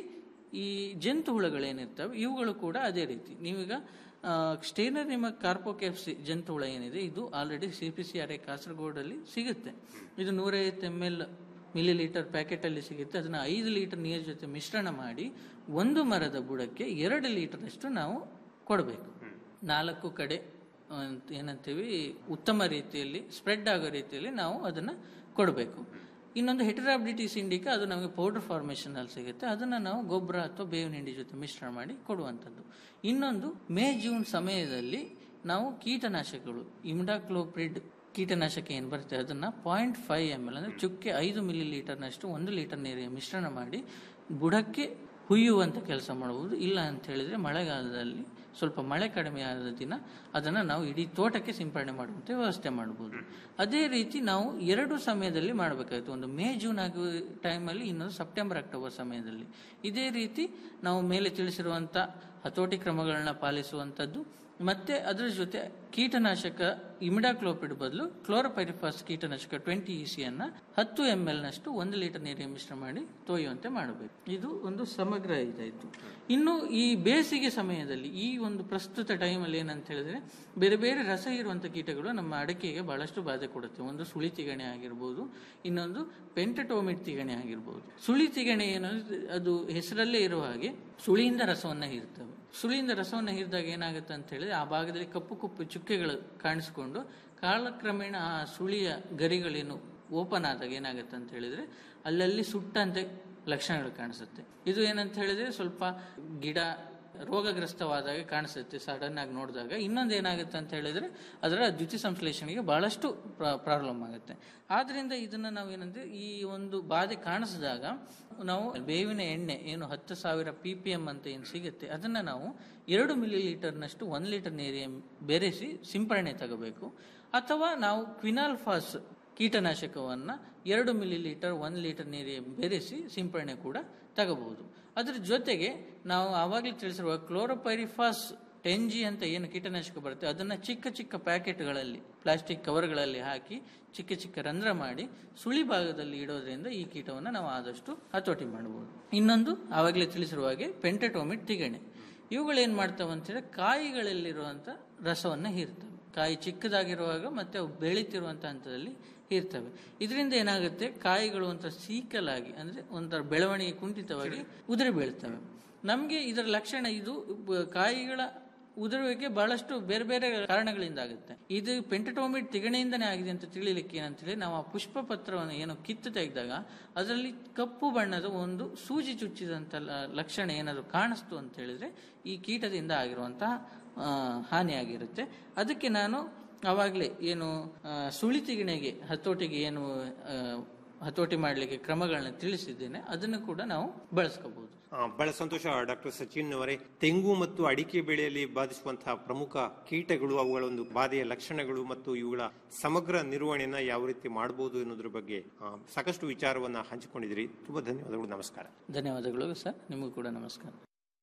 ಈ ಜಂತು ಹುಳಗಳೇನಿರ್ತವೆ ಇವುಗಳು ಕೂಡ ಅದೇ ರೀತಿ ನೀವೀಗ ಸ್ಟೇನರ್ ನಿಮ್ಮ ಕಾರ್ಪೋಕ್ಯಾಪ್ಸಿ ಜಂತು ಹುಳ ಏನಿದೆ ಇದು already C P C R A ಕಾಸರಗೋಡಲ್ಲಿ ಸಿಗುತ್ತೆ ಇದು ನೂರೈವತ್ತು ಎಮ್ ಎಲ್ ಮಿಲಿ ಲೀಟರ್ ಪ್ಯಾಕೆಟಲ್ಲಿ ಸಿಗುತ್ತೆ ಅದನ್ನು ಐದು ಲೀಟರ್ ನೀರು ಜೊತೆ ಮಿಶ್ರಣ ಮಾಡಿ ಒಂದು ಮರದ ಬುಡಕ್ಕೆ ಎರಡು ಲೀಟರ್ನಷ್ಟು ನಾವು ಕೊಡಬೇಕು ನಾಲ್ಕು ಕಡೆ ಅಂತ ಏನಂತೀವಿ ಉತ್ತಮ ರೀತಿಯಲ್ಲಿ ಸ್ಪ್ರೆಡ್ ಆಗೋ ರೀತಿಯಲ್ಲಿ ನಾವು ಅದನ್ನು ಕೊಡಬೇಕು ಇನ್ನೊಂದು ಹೆಟರಾಬಿಲಿಟೀಸ್ ಇಂಡಿಕಾ ಅದು ನಮಗೆ ಪೌಡರ್ ಫಾರ್ಮೇಷನ್ ಅಲ್ಲಿ ಸಿಗುತ್ತೆ ಅದನ್ನು ನಾವು ಗೊಬ್ಬರ ಅಥವಾ ಬೇವಿನ ಹಿಂಡಿ ಜೊತೆ ಮಿಶ್ರಣ ಮಾಡಿ ಕೊಡುವಂಥದ್ದು ಇನ್ನೊಂದು ಮೇ ಜೂನ್ ಸಮಯದಲ್ಲಿ ನಾವು ಕೀಟನಾಶಕಗಳು ಇಮ್ಡಾಕ್ಲೋಪ್ರಿಡ್ ಕೀಟನಾಶಕ ಏನು ಬರುತ್ತೆ ಅದನ್ನು ಪಾಯಿಂಟ್ ಫೈವ್ ಎಮ್ ಎಲ್ ಅಂದರೆ ಚುಕ್ಕೆ ಐದು ಮಿಲಿ ಲೀಟರ್ನಷ್ಟು ಒಂದು ಲೀಟರ್ ನೀರಿಗೆ ಮಿಶ್ರಣ ಮಾಡಿ ಬುಡಕ್ಕೆ ಹುಯ್ಯುವಂಥ ಕೆಲಸ ಮಾಡಬಹುದು ಇಲ್ಲ ಅಂತ ಹೇಳಿದ್ರೆ ಮಳೆಗಾಲದಲ್ಲಿ ಸ್ವಲ್ಪ ಮಳೆ ಕಡಿಮೆ ಆದ ದಿನ ಅದನ್ನು ನಾವು ಇಡೀ ತೋಟಕ್ಕೆ ಸಿಂಪಡಣೆ ಮಾಡುವಂತೆ ವ್ಯವಸ್ಥೆ ಮಾಡಬಹುದು ಅದೇ ರೀತಿ ನಾವು ಎರಡು ಸಮಯದಲ್ಲಿ ಮಾಡಬೇಕಾಗಿತ್ತು ಒಂದು ಮೇ ಜೂನ್ ಆಗುವ ಟೈಮಲ್ಲಿ ಇನ್ನೊಂದು ಸೆಪ್ಟೆಂಬರ್ ಅಕ್ಟೋಬರ್ ಸಮಯದಲ್ಲಿ ಇದೇ ರೀತಿ ನಾವು ಮೇಲೆ ತಿಳಿಸಿರುವಂಥ ಹತೋಟಿ ಕ್ರಮಗಳನ್ನ ಪಾಲಿಸುವಂಥದ್ದು ಮತ್ತೆ ಅದರ ಜೊತೆ ಕೀಟನಾಶಕ ಇಮಿಡಾಕ್ಲೋಪಿಡ್ ಬದಲು ಕ್ಲೋರೋಪೈರಿಫಾಸ್ ಕೀಟನಾಶಕ ಟ್ವೆಂಟಿ ಇ ಸಿಯನ್ನು ಹತ್ತು ಎಮ್ ಎಲ್ ನಷ್ಟು ಒಂದು ಲೀಟರ್ ನೀರಿಗೆ ಮಿಶ್ರ ಮಾಡಿ ತೊಯ್ಯುವಂತೆ ಮಾಡಬೇಕು ಇದು ಒಂದು ಸಮಗ್ರ ಇದಾಯಿತು ಇನ್ನು ಈ ಬೇಸಿಗೆ ಸಮಯದಲ್ಲಿ ಈ ಒಂದು ಪ್ರಸ್ತುತ ಟೈಮಲ್ಲಿ ಏನಂತ ಹೇಳಿದ್ರೆ ಬೇರೆ ಬೇರೆ ರಸ ಇರುವಂಥ ಕೀಟಗಳು ನಮ್ಮ ಅಡಿಕೆಗೆ ಬಹಳಷ್ಟು ಬಾಧೆ ಕೊಡುತ್ತೆ ಒಂದು ಸುಳಿ ತಿಗಣೆ ಆಗಿರ್ಬೋದು ಇನ್ನೊಂದು ಪೆಂಟಟೋಮಿಟ್ ತಿಗಣೆ ಆಗಿರ್ಬೋದು ಸುಳಿ ತಿಗಣೆ ಏನು ಅದು ಹೆಸರಲ್ಲೇ ಇರುವ ಹಾಗೆ ಸುಳಿಯಿಂದ ರಸವನ್ನು ಹೀರ್ತವೆ ಸುಳಿಯಿಂದ ರಸವನ್ನು ಹೀರಿದಾಗ ಏನಾಗುತ್ತೆ ಅಂತ ಹೇಳಿದ್ರೆ ಆ ಭಾಗದಲ್ಲಿ ಕಪ್ಪು ಕಪ್ಪು ಚುಕ್ಕೆಗಳು ಕಾಣಿಸ್ಕೊಂಡು ಕಾಲಕ್ರಮೇಣ ಆ ಸುಳಿಯ ಗರಿಗಳೇನು ಓಪನ್ ಆದಾಗ ಏನಾಗುತ್ತೆ ಅಂತ ಹೇಳಿದ್ರೆ ಅಲ್ಲಲ್ಲಿ ಸುಟ್ಟಂತೆ ಲಕ್ಷಣಗಳು ಕಾಣಿಸುತ್ತೆ ಇದು ಏನಂತ ಹೇಳಿದ್ರೆ ಸ್ವಲ್ಪ ಗಿಡ ರೋಗಗ್ರಸ್ತವಾದಾಗ ಕಾಣಿಸುತ್ತೆ ಸಡನ್ ಆಗಿ ನೋಡಿದಾಗ ಇನ್ನೊಂದು ಏನಾಗುತ್ತೆ ಅಂತ ಹೇಳಿದ್ರೆ ಅದರ ದ್ಯುತಿ ಸಂಶ್ಲೇಷಣೆಗೆ ಬಹಳಷ್ಟು ಪ್ರಾಬ್ಲಮ್ ಆಗುತ್ತೆ ಆದ್ರಿಂದ ಇದನ್ನ ನಾವು ಏನಂದ್ರೆ ಈ ಒಂದು ಬಾಧೆ ಕಾಣಿಸಿದಾಗ ನಾವು ಬೇವಿನ ಎಣ್ಣೆ ಏನು ಹತ್ತು ಸಾವಿರ ಪಿ ಪಿ ಎಂ ಅಂತ ಏನು ಸಿಗುತ್ತೆ ಅದನ್ನ ನಾವು ಎರಡು ಮಿಲಿ ಲೀಟರ್ನಷ್ಟು ಒಂದು ಲೀಟರ್ ನೀರಿಗೆ ಬೆರೆಸಿ ಸಿಂಪರಣೆ ತಗೋಬೇಕು ಅಥವಾ ನಾವು ಕ್ವಿನಾಲ್ಫಾಸ್ ಕೀಟನಾಶಕವನ್ನು ಎರಡು ಮಿಲಿ ಲೀಟರ್ ಒಂದು ಲೀಟರ್ ನೀರಿಗೆ ಬೆರೆಸಿ ಸಿಂಪರಣೆ ಕೂಡ ತಗೋಬಹುದು ಅದ್ರ ಜೊತೆಗೆ ನಾವು ಆವಾಗಲೇ ತಿಳಿಸಿರುವ ಕ್ಲೋರೋಪೈರಿಫಾಸ್ ಟೆನ್ ಜಿ ಅಂತ ಏನು ಕೀಟನಾಶಕ ಬರುತ್ತೆ ಅದನ್ನು ಚಿಕ್ಕ ಚಿಕ್ಕ ಪ್ಯಾಕೆಟ್ಗಳಲ್ಲಿ ಪ್ಲಾಸ್ಟಿಕ್ ಕವರ್ಗಳಲ್ಲಿ ಹಾಕಿ ಚಿಕ್ಕ ಚಿಕ್ಕ ರಂಧ್ರ ಮಾಡಿ ಸುಳಿ ಭಾಗದಲ್ಲಿ ಇಡೋದ್ರಿಂದ ಈ ಕೀಟವನ್ನು ನಾವು ಆದಷ್ಟು ಹತೋಟಿ ಮಾಡಬಹುದು ಇನ್ನೊಂದು ಆವಾಗಲೇ ತಿಳಿಸಿರುವ ಹಾಗೆ ಪೆಂಟಟೋಮಿಟ್ ತಿಗಣೆ ಇವುಗಳೇನು ಮಾಡ್ತಾವೆ ಅಂತೇಳಿ ಕಾಯಿಗಳಲ್ಲಿರುವಂಥ ರಸವನ್ನು ಹೀರ್ತವೆ ಕಾಯಿ ಚಿಕ್ಕದಾಗಿರುವಾಗ ಮತ್ತೆ ಅವು ಬೆಳೀತಿರುವಂಥ ಹಂತದಲ್ಲಿ ಇರ್ತವೆ ಇದರಿಂದ ಏನಾಗುತ್ತೆ ಕಾಯಿಗಳು ಒಂಥರ ಸೀಕಲಾಗಿ ಅಂದರೆ ಒಂಥರ ಬೆಳವಣಿಗೆ ಕುಂಠಿತವಾಗಿ ಉದುರಿ ಬೀಳ್ತವೆ ನಮಗೆ ಇದರ ಲಕ್ಷಣ ಇದು ಬ- ಕಾಯಿಗಳ ಉದುರುವಿಕೆ ಬಹಳಷ್ಟು ಬೇರೆ ಬೇರೆ ಕಾರಣಗಳಿಂದ ಆಗುತ್ತೆ ಇದು ಪೆಂಟಟೋಮಿಟ್ ತಿಗಣೆಯಿಂದನೇ ಆಗಿದೆ ಅಂತ ತಿಳಿಲಿಕ್ಕೆ ಏನಂತೇಳಿ ನಾವು ಆ ಪುಷ್ಪ ಪತ್ರವನ್ನು ಏನು ಕಿತ್ತು ತೆಗೆದಾಗ ಅದರಲ್ಲಿ ಕಪ್ಪು ಬಣ್ಣದ ಒಂದು ಸೂಜಿ ಚುಚ್ಚಿದಂಥ ಲ- ಲಕ್ಷಣ ಏನಾದರೂ ಕಾಣಿಸ್ತು ಅಂತ ಹೇಳಿದ್ರೆ ಈ ಕೀಟದಿಂದ ಆಗಿರುವಂತಹ ಆ, ಹಾನಿಯಾಗಿರುತ್ತೆ ಅದಕ್ಕೆ ನಾನು ಆವಾಗಲೇ ಏನು ಆ, ಸುಳಿ ತಿಗಣೆಗೆ ಹತೋಟಿಗೆ ಏನು ಆ, ಹತೋಟಿ ಮಾಡಲಿಕ್ಕೆ ಕ್ರಮಗಳನ್ನ ತಿಳಿಸಿದ್ದೇನೆ ಅದನ್ನು ಕೂಡ ನಾವು ಬಳಸ್ಕೋಬಹುದು ಆ, ಬಹಳ ಸಂತೋಷ ಡಾಕ್ಟರ್ ಸಚಿನ್ ಅವರೇ ತೆಂಗು ಮತ್ತು ಅಡಿಕೆ ಬೆಳೆಯಲ್ಲಿ ಬಾಧಿಸುವಂತಹ ಪ್ರಮುಖ ಕೀಟಗಳು ಅವುಗಳ ಒಂದು ಬಾಧೆಯ ಲಕ್ಷಣಗಳು ಮತ್ತು ಇವುಗಳ ಸಮಗ್ರ ನಿರ್ವಹಣೆಯನ್ನ ಯಾವ ರೀತಿ ಮಾಡಬಹುದು ಅನ್ನೋದ್ರ ಬಗ್ಗೆ ಆ, ಸಾಕಷ್ಟು ವಿಚಾರವನ್ನ ಹಂಚಿಕೊಂಡಿದ್ರಿ ತುಂಬಾ ಧನ್ಯವಾದಗಳು ನಮಸ್ಕಾರ ಧನ್ಯವಾದಗಳು ಸರ್ ನಿಮಗೂ ಕೂಡ ನಮಸ್ಕಾರ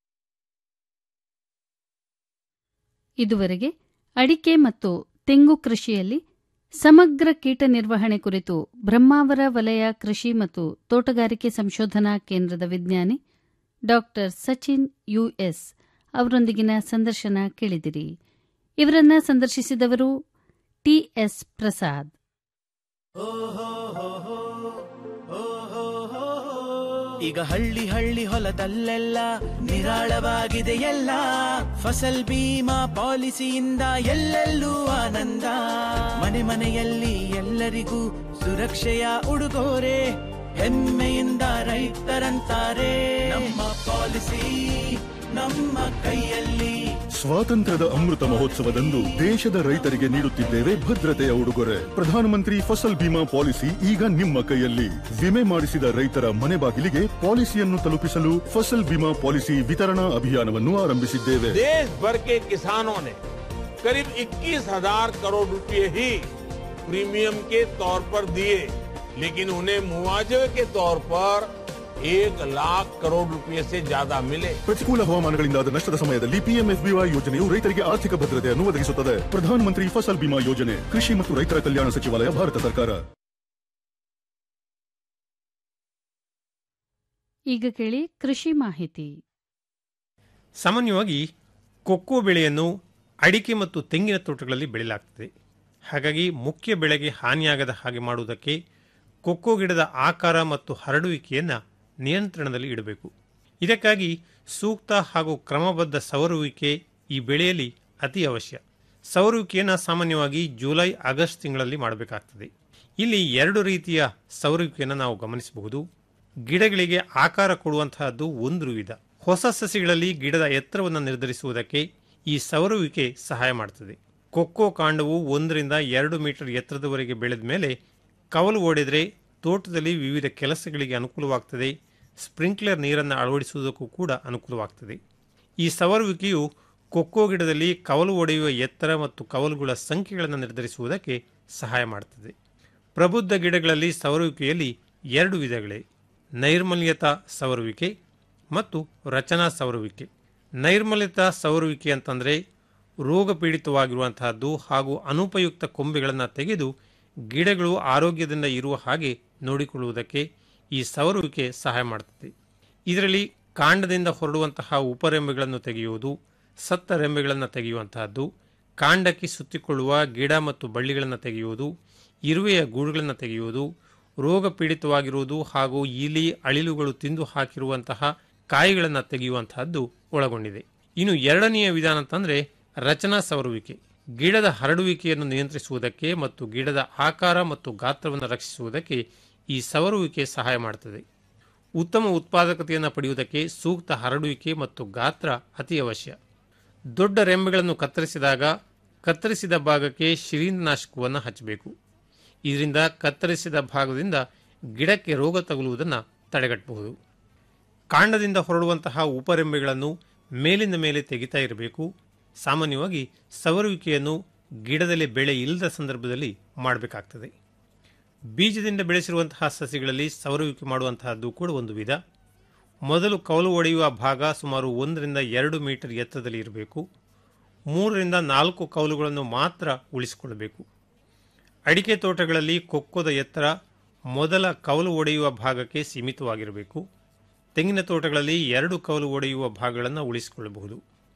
ಇದುವರೆಗೆ ಅಡಿಕೆ ಮತ್ತು ತೆಂಗು ಕೃಷಿಯಲ್ಲಿ ಸಮಗ್ರ ಕೀಟ ನಿರ್ವಹಣೆ ಕುರಿತು ಬ್ರಹ್ಮಾವರ ವಲಯ ಕೃಷಿ ಮತ್ತು ತೋಟಗಾರಿಕೆ ಸಂಶೋಧನಾ ಕೇಂದ್ರದ ವಿಜ್ಞಾನಿ ಡಾಕ್ಟರ್ ಸಚಿನ್ ಯುಎಸ್ ಅವರೊಂದಿಗಿನ ಸಂದರ್ಶನ ಕೇಳಿದಿರಿ ಇವರನ್ನ ಸಂದರ್ಶಿಸಿದವರು ಟಿಎಸ್ ಪ್ರಸಾದ್ ಈಗ ಹಳ್ಳಿ ಹಳ್ಳಿ ಹೊಲದಲ್ಲೆಲ್ಲ ನಿರಾಳವಾಗಿದೆ ಎಲ್ಲ ಫಸಲ್ ಬೀಮಾ ಪಾಲಿಸಿಯಿಂದ ಎಲ್ಲೆಲ್ಲೂ ಆನಂದ ಮನೆ ಮನೆಯಲ್ಲಿ ಎಲ್ಲರಿಗೂ ಸುರಕ್ಷೆಯ ಉಡುಗೊರೆ ಹೆಮ್ಮೆಯಿಂದ ರೈತರಂತಾರೆ ನಮ್ಮ ಪಾಲಿಸಿ ನಮ್ಮ ಕೈಯಲ್ಲಿ ಸ್ವಾತಂತ್ರ್ಯದ ಅಮೃತ ಮಹೋತ್ಸವದಂದು ದೇಶದ ರೈತರಿಗೆ ನೀಡುತ್ತಿದ್ದೇವೆ ಭದ್ರತೆಯ ಉಡುಗೊರೆ ಪ್ರಧಾನಮಂತ್ರಿ ಫಸಲ್ ಬಿಮಾ ಪಾಲಿಸಿ ಈಗ ನಿಮ್ಮ ಕೈಯಲ್ಲಿ ವಿಮೆ ಮಾಡಿಸಿದ ರೈತರ ಮನೆ ಬಾಗಿಲಿಗೆ ಪಾಲಿಸಿಯನ್ನು ತಲುಪಿಸಲು ಫಸಲ್ ಬಿಮಾ ಪಾಲಿಸಿ ವಿತರಣಾ ಅಭಿಯಾನವನ್ನು ಆರಂಭಿಸಿದ್ದೇವೆ देश भर के किसानों ने करीब 21,000 करोड़ रुपए ही प्रीमियम के तौर पर दिए लेकिन उन्हें मुआवजे के तौर पर एक लाख करोड़ रुपए से ज्यादा मिले ಪ್ರತಿಕೂಲ ಹವಾಮಾನಗಳಿಂದಾದ ನಷ್ಟದ ಸಮಯದಲ್ಲಿ ಪಿಎಂಎಫ್ಬಿವೈ ಯೋಜನೆಯು ರೈತರಿಗೆ ಆರ್ಥಿಕ ಭದ್ರತೆಯನ್ನು ಒದಗಿಸುತ್ತದೆ ಪ್ರಧಾನಮಂತ್ರಿ ಫಸಲ್ ಬಿಮಾ ಯೋಜನೆ ಕೃಷಿ ಮತ್ತು ರೈತರ ಕಲ್ಯಾಣ ಸಚಿವಾಲಯ ಭಾರತ ಸರ್ಕಾರ ಈಗ ಕೇಳಿ ಕೃಷಿ ಮಾಹಿತಿ ಸಾಮಾನ್ಯವಾಗಿ ಕೊಕ್ಕೋ ಬೆಳೆಯನ್ನು ಅಡಿಕೆ ಮತ್ತು ತೆಂಗಿನ ತೋಟಗಳಲ್ಲಿ ಬೆಳೆಯಲಾಗ್ತದೆ ಹಾಗಾಗಿ ಮುಖ್ಯ ಬೆಳೆಗೆ ಹಾನಿಯಾಗದ ಹಾಗೆ ಮಾಡುವುದಕ್ಕೆ ಕೊಕ್ಕೋ ಗಿಡದ ಆಕಾರ ಮತ್ತು ಹರಡುವಿಕೆಯನ್ನು ನಿಯಂತ್ರಣದಲ್ಲಿ ಇಡಬೇಕು ಇದಕ್ಕಾಗಿ ಸೂಕ್ತ ಹಾಗೂ ಕ್ರಮಬದ್ಧ ಸವರುವಿಕೆ ಈ ಬೆಳೆಯಲ್ಲಿ ಅತಿ ಅವಶ್ಯ ಸವರುವಿಕೆಯನ್ನು ಸಾಮಾನ್ಯವಾಗಿ ಜುಲೈ ಆಗಸ್ಟ್ ತಿಂಗಳಲ್ಲಿ ಮಾಡಬೇಕಾಗ್ತದೆ ಇಲ್ಲಿ ಎರಡು ರೀತಿಯ ಸವರುವಿಕೆಯನ್ನು ನಾವು ಗಮನಿಸಬಹುದು ಗಿಡಗಳಿಗೆ ಆಕಾರ ಕೊಡುವಂತಹದ್ದು ಒಂದು ವಿಧ ಹೊಸ ಸಸಿಗಳಲ್ಲಿ ಗಿಡದ ಎತ್ತರವನ್ನು ನಿರ್ಧರಿಸುವುದಕ್ಕೆ ಈ ಸವರುವಿಕೆ ಸಹಾಯ ಮಾಡುತ್ತದೆ ಕೊಕ್ಕೋ ಕಾಂಡವು ಒಂದರಿಂದ ಎರಡು ಮೀಟರ್ ಎತ್ತರದವರೆಗೆ ಬೆಳೆದ ಮೇಲೆ ಕವಲು ಓಡಿದರೆ ತೋಟದಲ್ಲಿ ವಿವಿಧ ಕೆಲಸಗಳಿಗೆ ಅನುಕೂಲವಾಗ್ತದೆ ಸ್ಪ್ರಿಂಕ್ಲರ್ ನೀರನ್ನು ಅಳವಡಿಸುವುದಕ್ಕೂ ಕೂಡ ಅನುಕೂಲವಾಗ್ತದೆ ಈ ಸವರುವಿಕೆಯು ಕೊಕ್ಕೋ ಗಿಡದಲ್ಲಿ ಕವಲು ಒಡೆಯುವ ಎತ್ತರ ಮತ್ತು ಕವಲುಗಳ ಸಂಖ್ಯೆಗಳನ್ನು ನಿರ್ಧರಿಸುವುದಕ್ಕೆ ಸಹಾಯ ಮಾಡುತ್ತದೆ ಪ್ರಬುದ್ಧ ಗಿಡಗಳಲ್ಲಿ ಸವರುವಿಕೆಯಲ್ಲಿ ಎರಡು ವಿಧಗಳೇ ನೈರ್ಮಲ್ಯತಾ ಸವರುವಿಕೆ ಮತ್ತು ರಚನಾ ಸವರುವಿಕೆ ನೈರ್ಮಲ್ಯತಾ ಸವರುವಿಕೆ ಅಂತಂದರೆ ರೋಗ ಪೀಡಿತವಾಗಿರುವಂತಹದ್ದು ಹಾಗೂ ಅನುಪಯುಕ್ತ ಕೊಂಬೆಗಳನ್ನು ತೆಗೆದು ಗಿಡಗಳು ಆರೋಗ್ಯದಿಂದ ಇರುವ ಹಾಗೆ ನೋಡಿಕೊಳ್ಳುವುದಕ್ಕೆ ಈ ಸವರುವಿಕೆ ಸಹಾಯ ಮಾಡುತ್ತದೆ ಇದರಲ್ಲಿ ಕಾಂಡದಿಂದ ಹೊರಡುವಂತಹ ಉಪರೆಂಬೆಗಳನ್ನು ತೆಗೆಯುವುದು ಸತ್ತ ರೆಂಬೆಗಳನ್ನು ತೆಗೆಯುವಂತಹದ್ದು ಕಾಂಡಕ್ಕೆ ಸುತ್ತಿಕೊಳ್ಳುವ ಗಿಡ ಮತ್ತು ಬಳ್ಳಿಗಳನ್ನು ತೆಗೆಯುವುದು ಇರುವೆಯ ಗೂಡುಗಳನ್ನು ತೆಗೆಯುವುದು ರೋಗ ಪೀಡಿತವಾಗಿರುವುದು ಹಾಗೂ ಇಲಿ ಅಳಿಲುಗಳು ತಿಂದು ಹಾಕಿರುವಂತಹ ಕಾಯಿಗಳನ್ನು ತೆಗೆಯುವಂತಹದ್ದು ಒಳಗೊಂಡಿದೆ ಇನ್ನು ಎರಡನೆಯ ವಿಧಾನ ಅಂತಂದರೆ ರಚನಾ ಸವರುವಿಕೆ ಗಿಡದ ಹರಡುವಿಕೆಯನ್ನು ನಿಯಂತ್ರಿಸುವುದಕ್ಕೆ ಮತ್ತು ಗಿಡದ ಆಕಾರ ಮತ್ತು ಗಾತ್ರವನ್ನು ರಕ್ಷಿಸುವುದಕ್ಕೆ ಈ ಸವರುವಿಕೆ ಸಹಾಯ ಮಾಡುತ್ತದೆ ಉತ್ತಮ ಉತ್ಪಾದಕತೆಯನ್ನು ಪಡೆಯುವುದಕ್ಕೆ ಸೂಕ್ತ ಹರಡುವಿಕೆ ಮತ್ತು ಗಾತ್ರ ಅತಿ ಅವಶ್ಯ ದೊಡ್ಡ ರೆಂಬೆಗಳನ್ನು ಕತ್ತರಿಸಿದಾಗ ಕತ್ತರಿಸಿದ ಭಾಗಕ್ಕೆ ಶಿಲೀಂಧ್ರನಾಶಕವನ್ನು ಹಚ್ಚಬೇಕು ಇದರಿಂದ ಕತ್ತರಿಸಿದ ಭಾಗದಿಂದ ಗಿಡಕ್ಕೆ ರೋಗ ತಗುಲುವುದನ್ನು ತಡೆಗಟ್ಟಬಹುದು ಕಾಂಡದಿಂದ ಹೊರಡುವಂತಹ ಉಪರೆಂಬೆಗಳನ್ನು ಮೇಲಿಂದ ಮೇಲೆ ತೆಗಿತಾ ಇರಬೇಕು ಸಾಮಾನ್ಯವಾಗಿ ಸವರುವಿಕೆಯನ್ನು ಗಿಡದಲ್ಲಿ ಬೆಳೆ ಇಲ್ಲದ ಸಂದರ್ಭದಲ್ಲಿ ಮಾಡಬೇಕಾಗ್ತದೆ ಬೀಜದಿಂದ ಬೆಳೆಸಿರುವಂತಹ ಸಸಿಗಳಲ್ಲಿ ಸವರುವಿಕೆ ಮಾಡುವಂತಹದ್ದು ಕೂಡ ಒಂದು ವಿಧ ಮೊದಲು ಕವಲು ಒಡೆಯುವ ಭಾಗ ಸುಮಾರು ಒಂದರಿಂದ ಎರಡು ಮೀಟರ್ ಎತ್ತರದಲ್ಲಿ ಇರಬೇಕು ಮೂರರಿಂದ ನಾಲ್ಕು ಕವಲುಗಳನ್ನು ಮಾತ್ರ ಉಳಿಸಿಕೊಳ್ಳಬೇಕು ಅಡಿಕೆ ತೋಟಗಳಲ್ಲಿ ಕೊಕ್ಕೋದ ಎತ್ತರ ಮೊದಲ ಕವಲು ಒಡೆಯುವ ಭಾಗಕ್ಕೆ ಸೀಮಿತವಾಗಿರಬೇಕು ತೆಂಗಿನ ತೋಟಗಳಲ್ಲಿ ಎರಡು ಕವಲು ಒಡೆಯುವ ಭಾಗಗಳನ್ನು ಉಳಿಸಿಕೊಳ್ಳಬಹುದು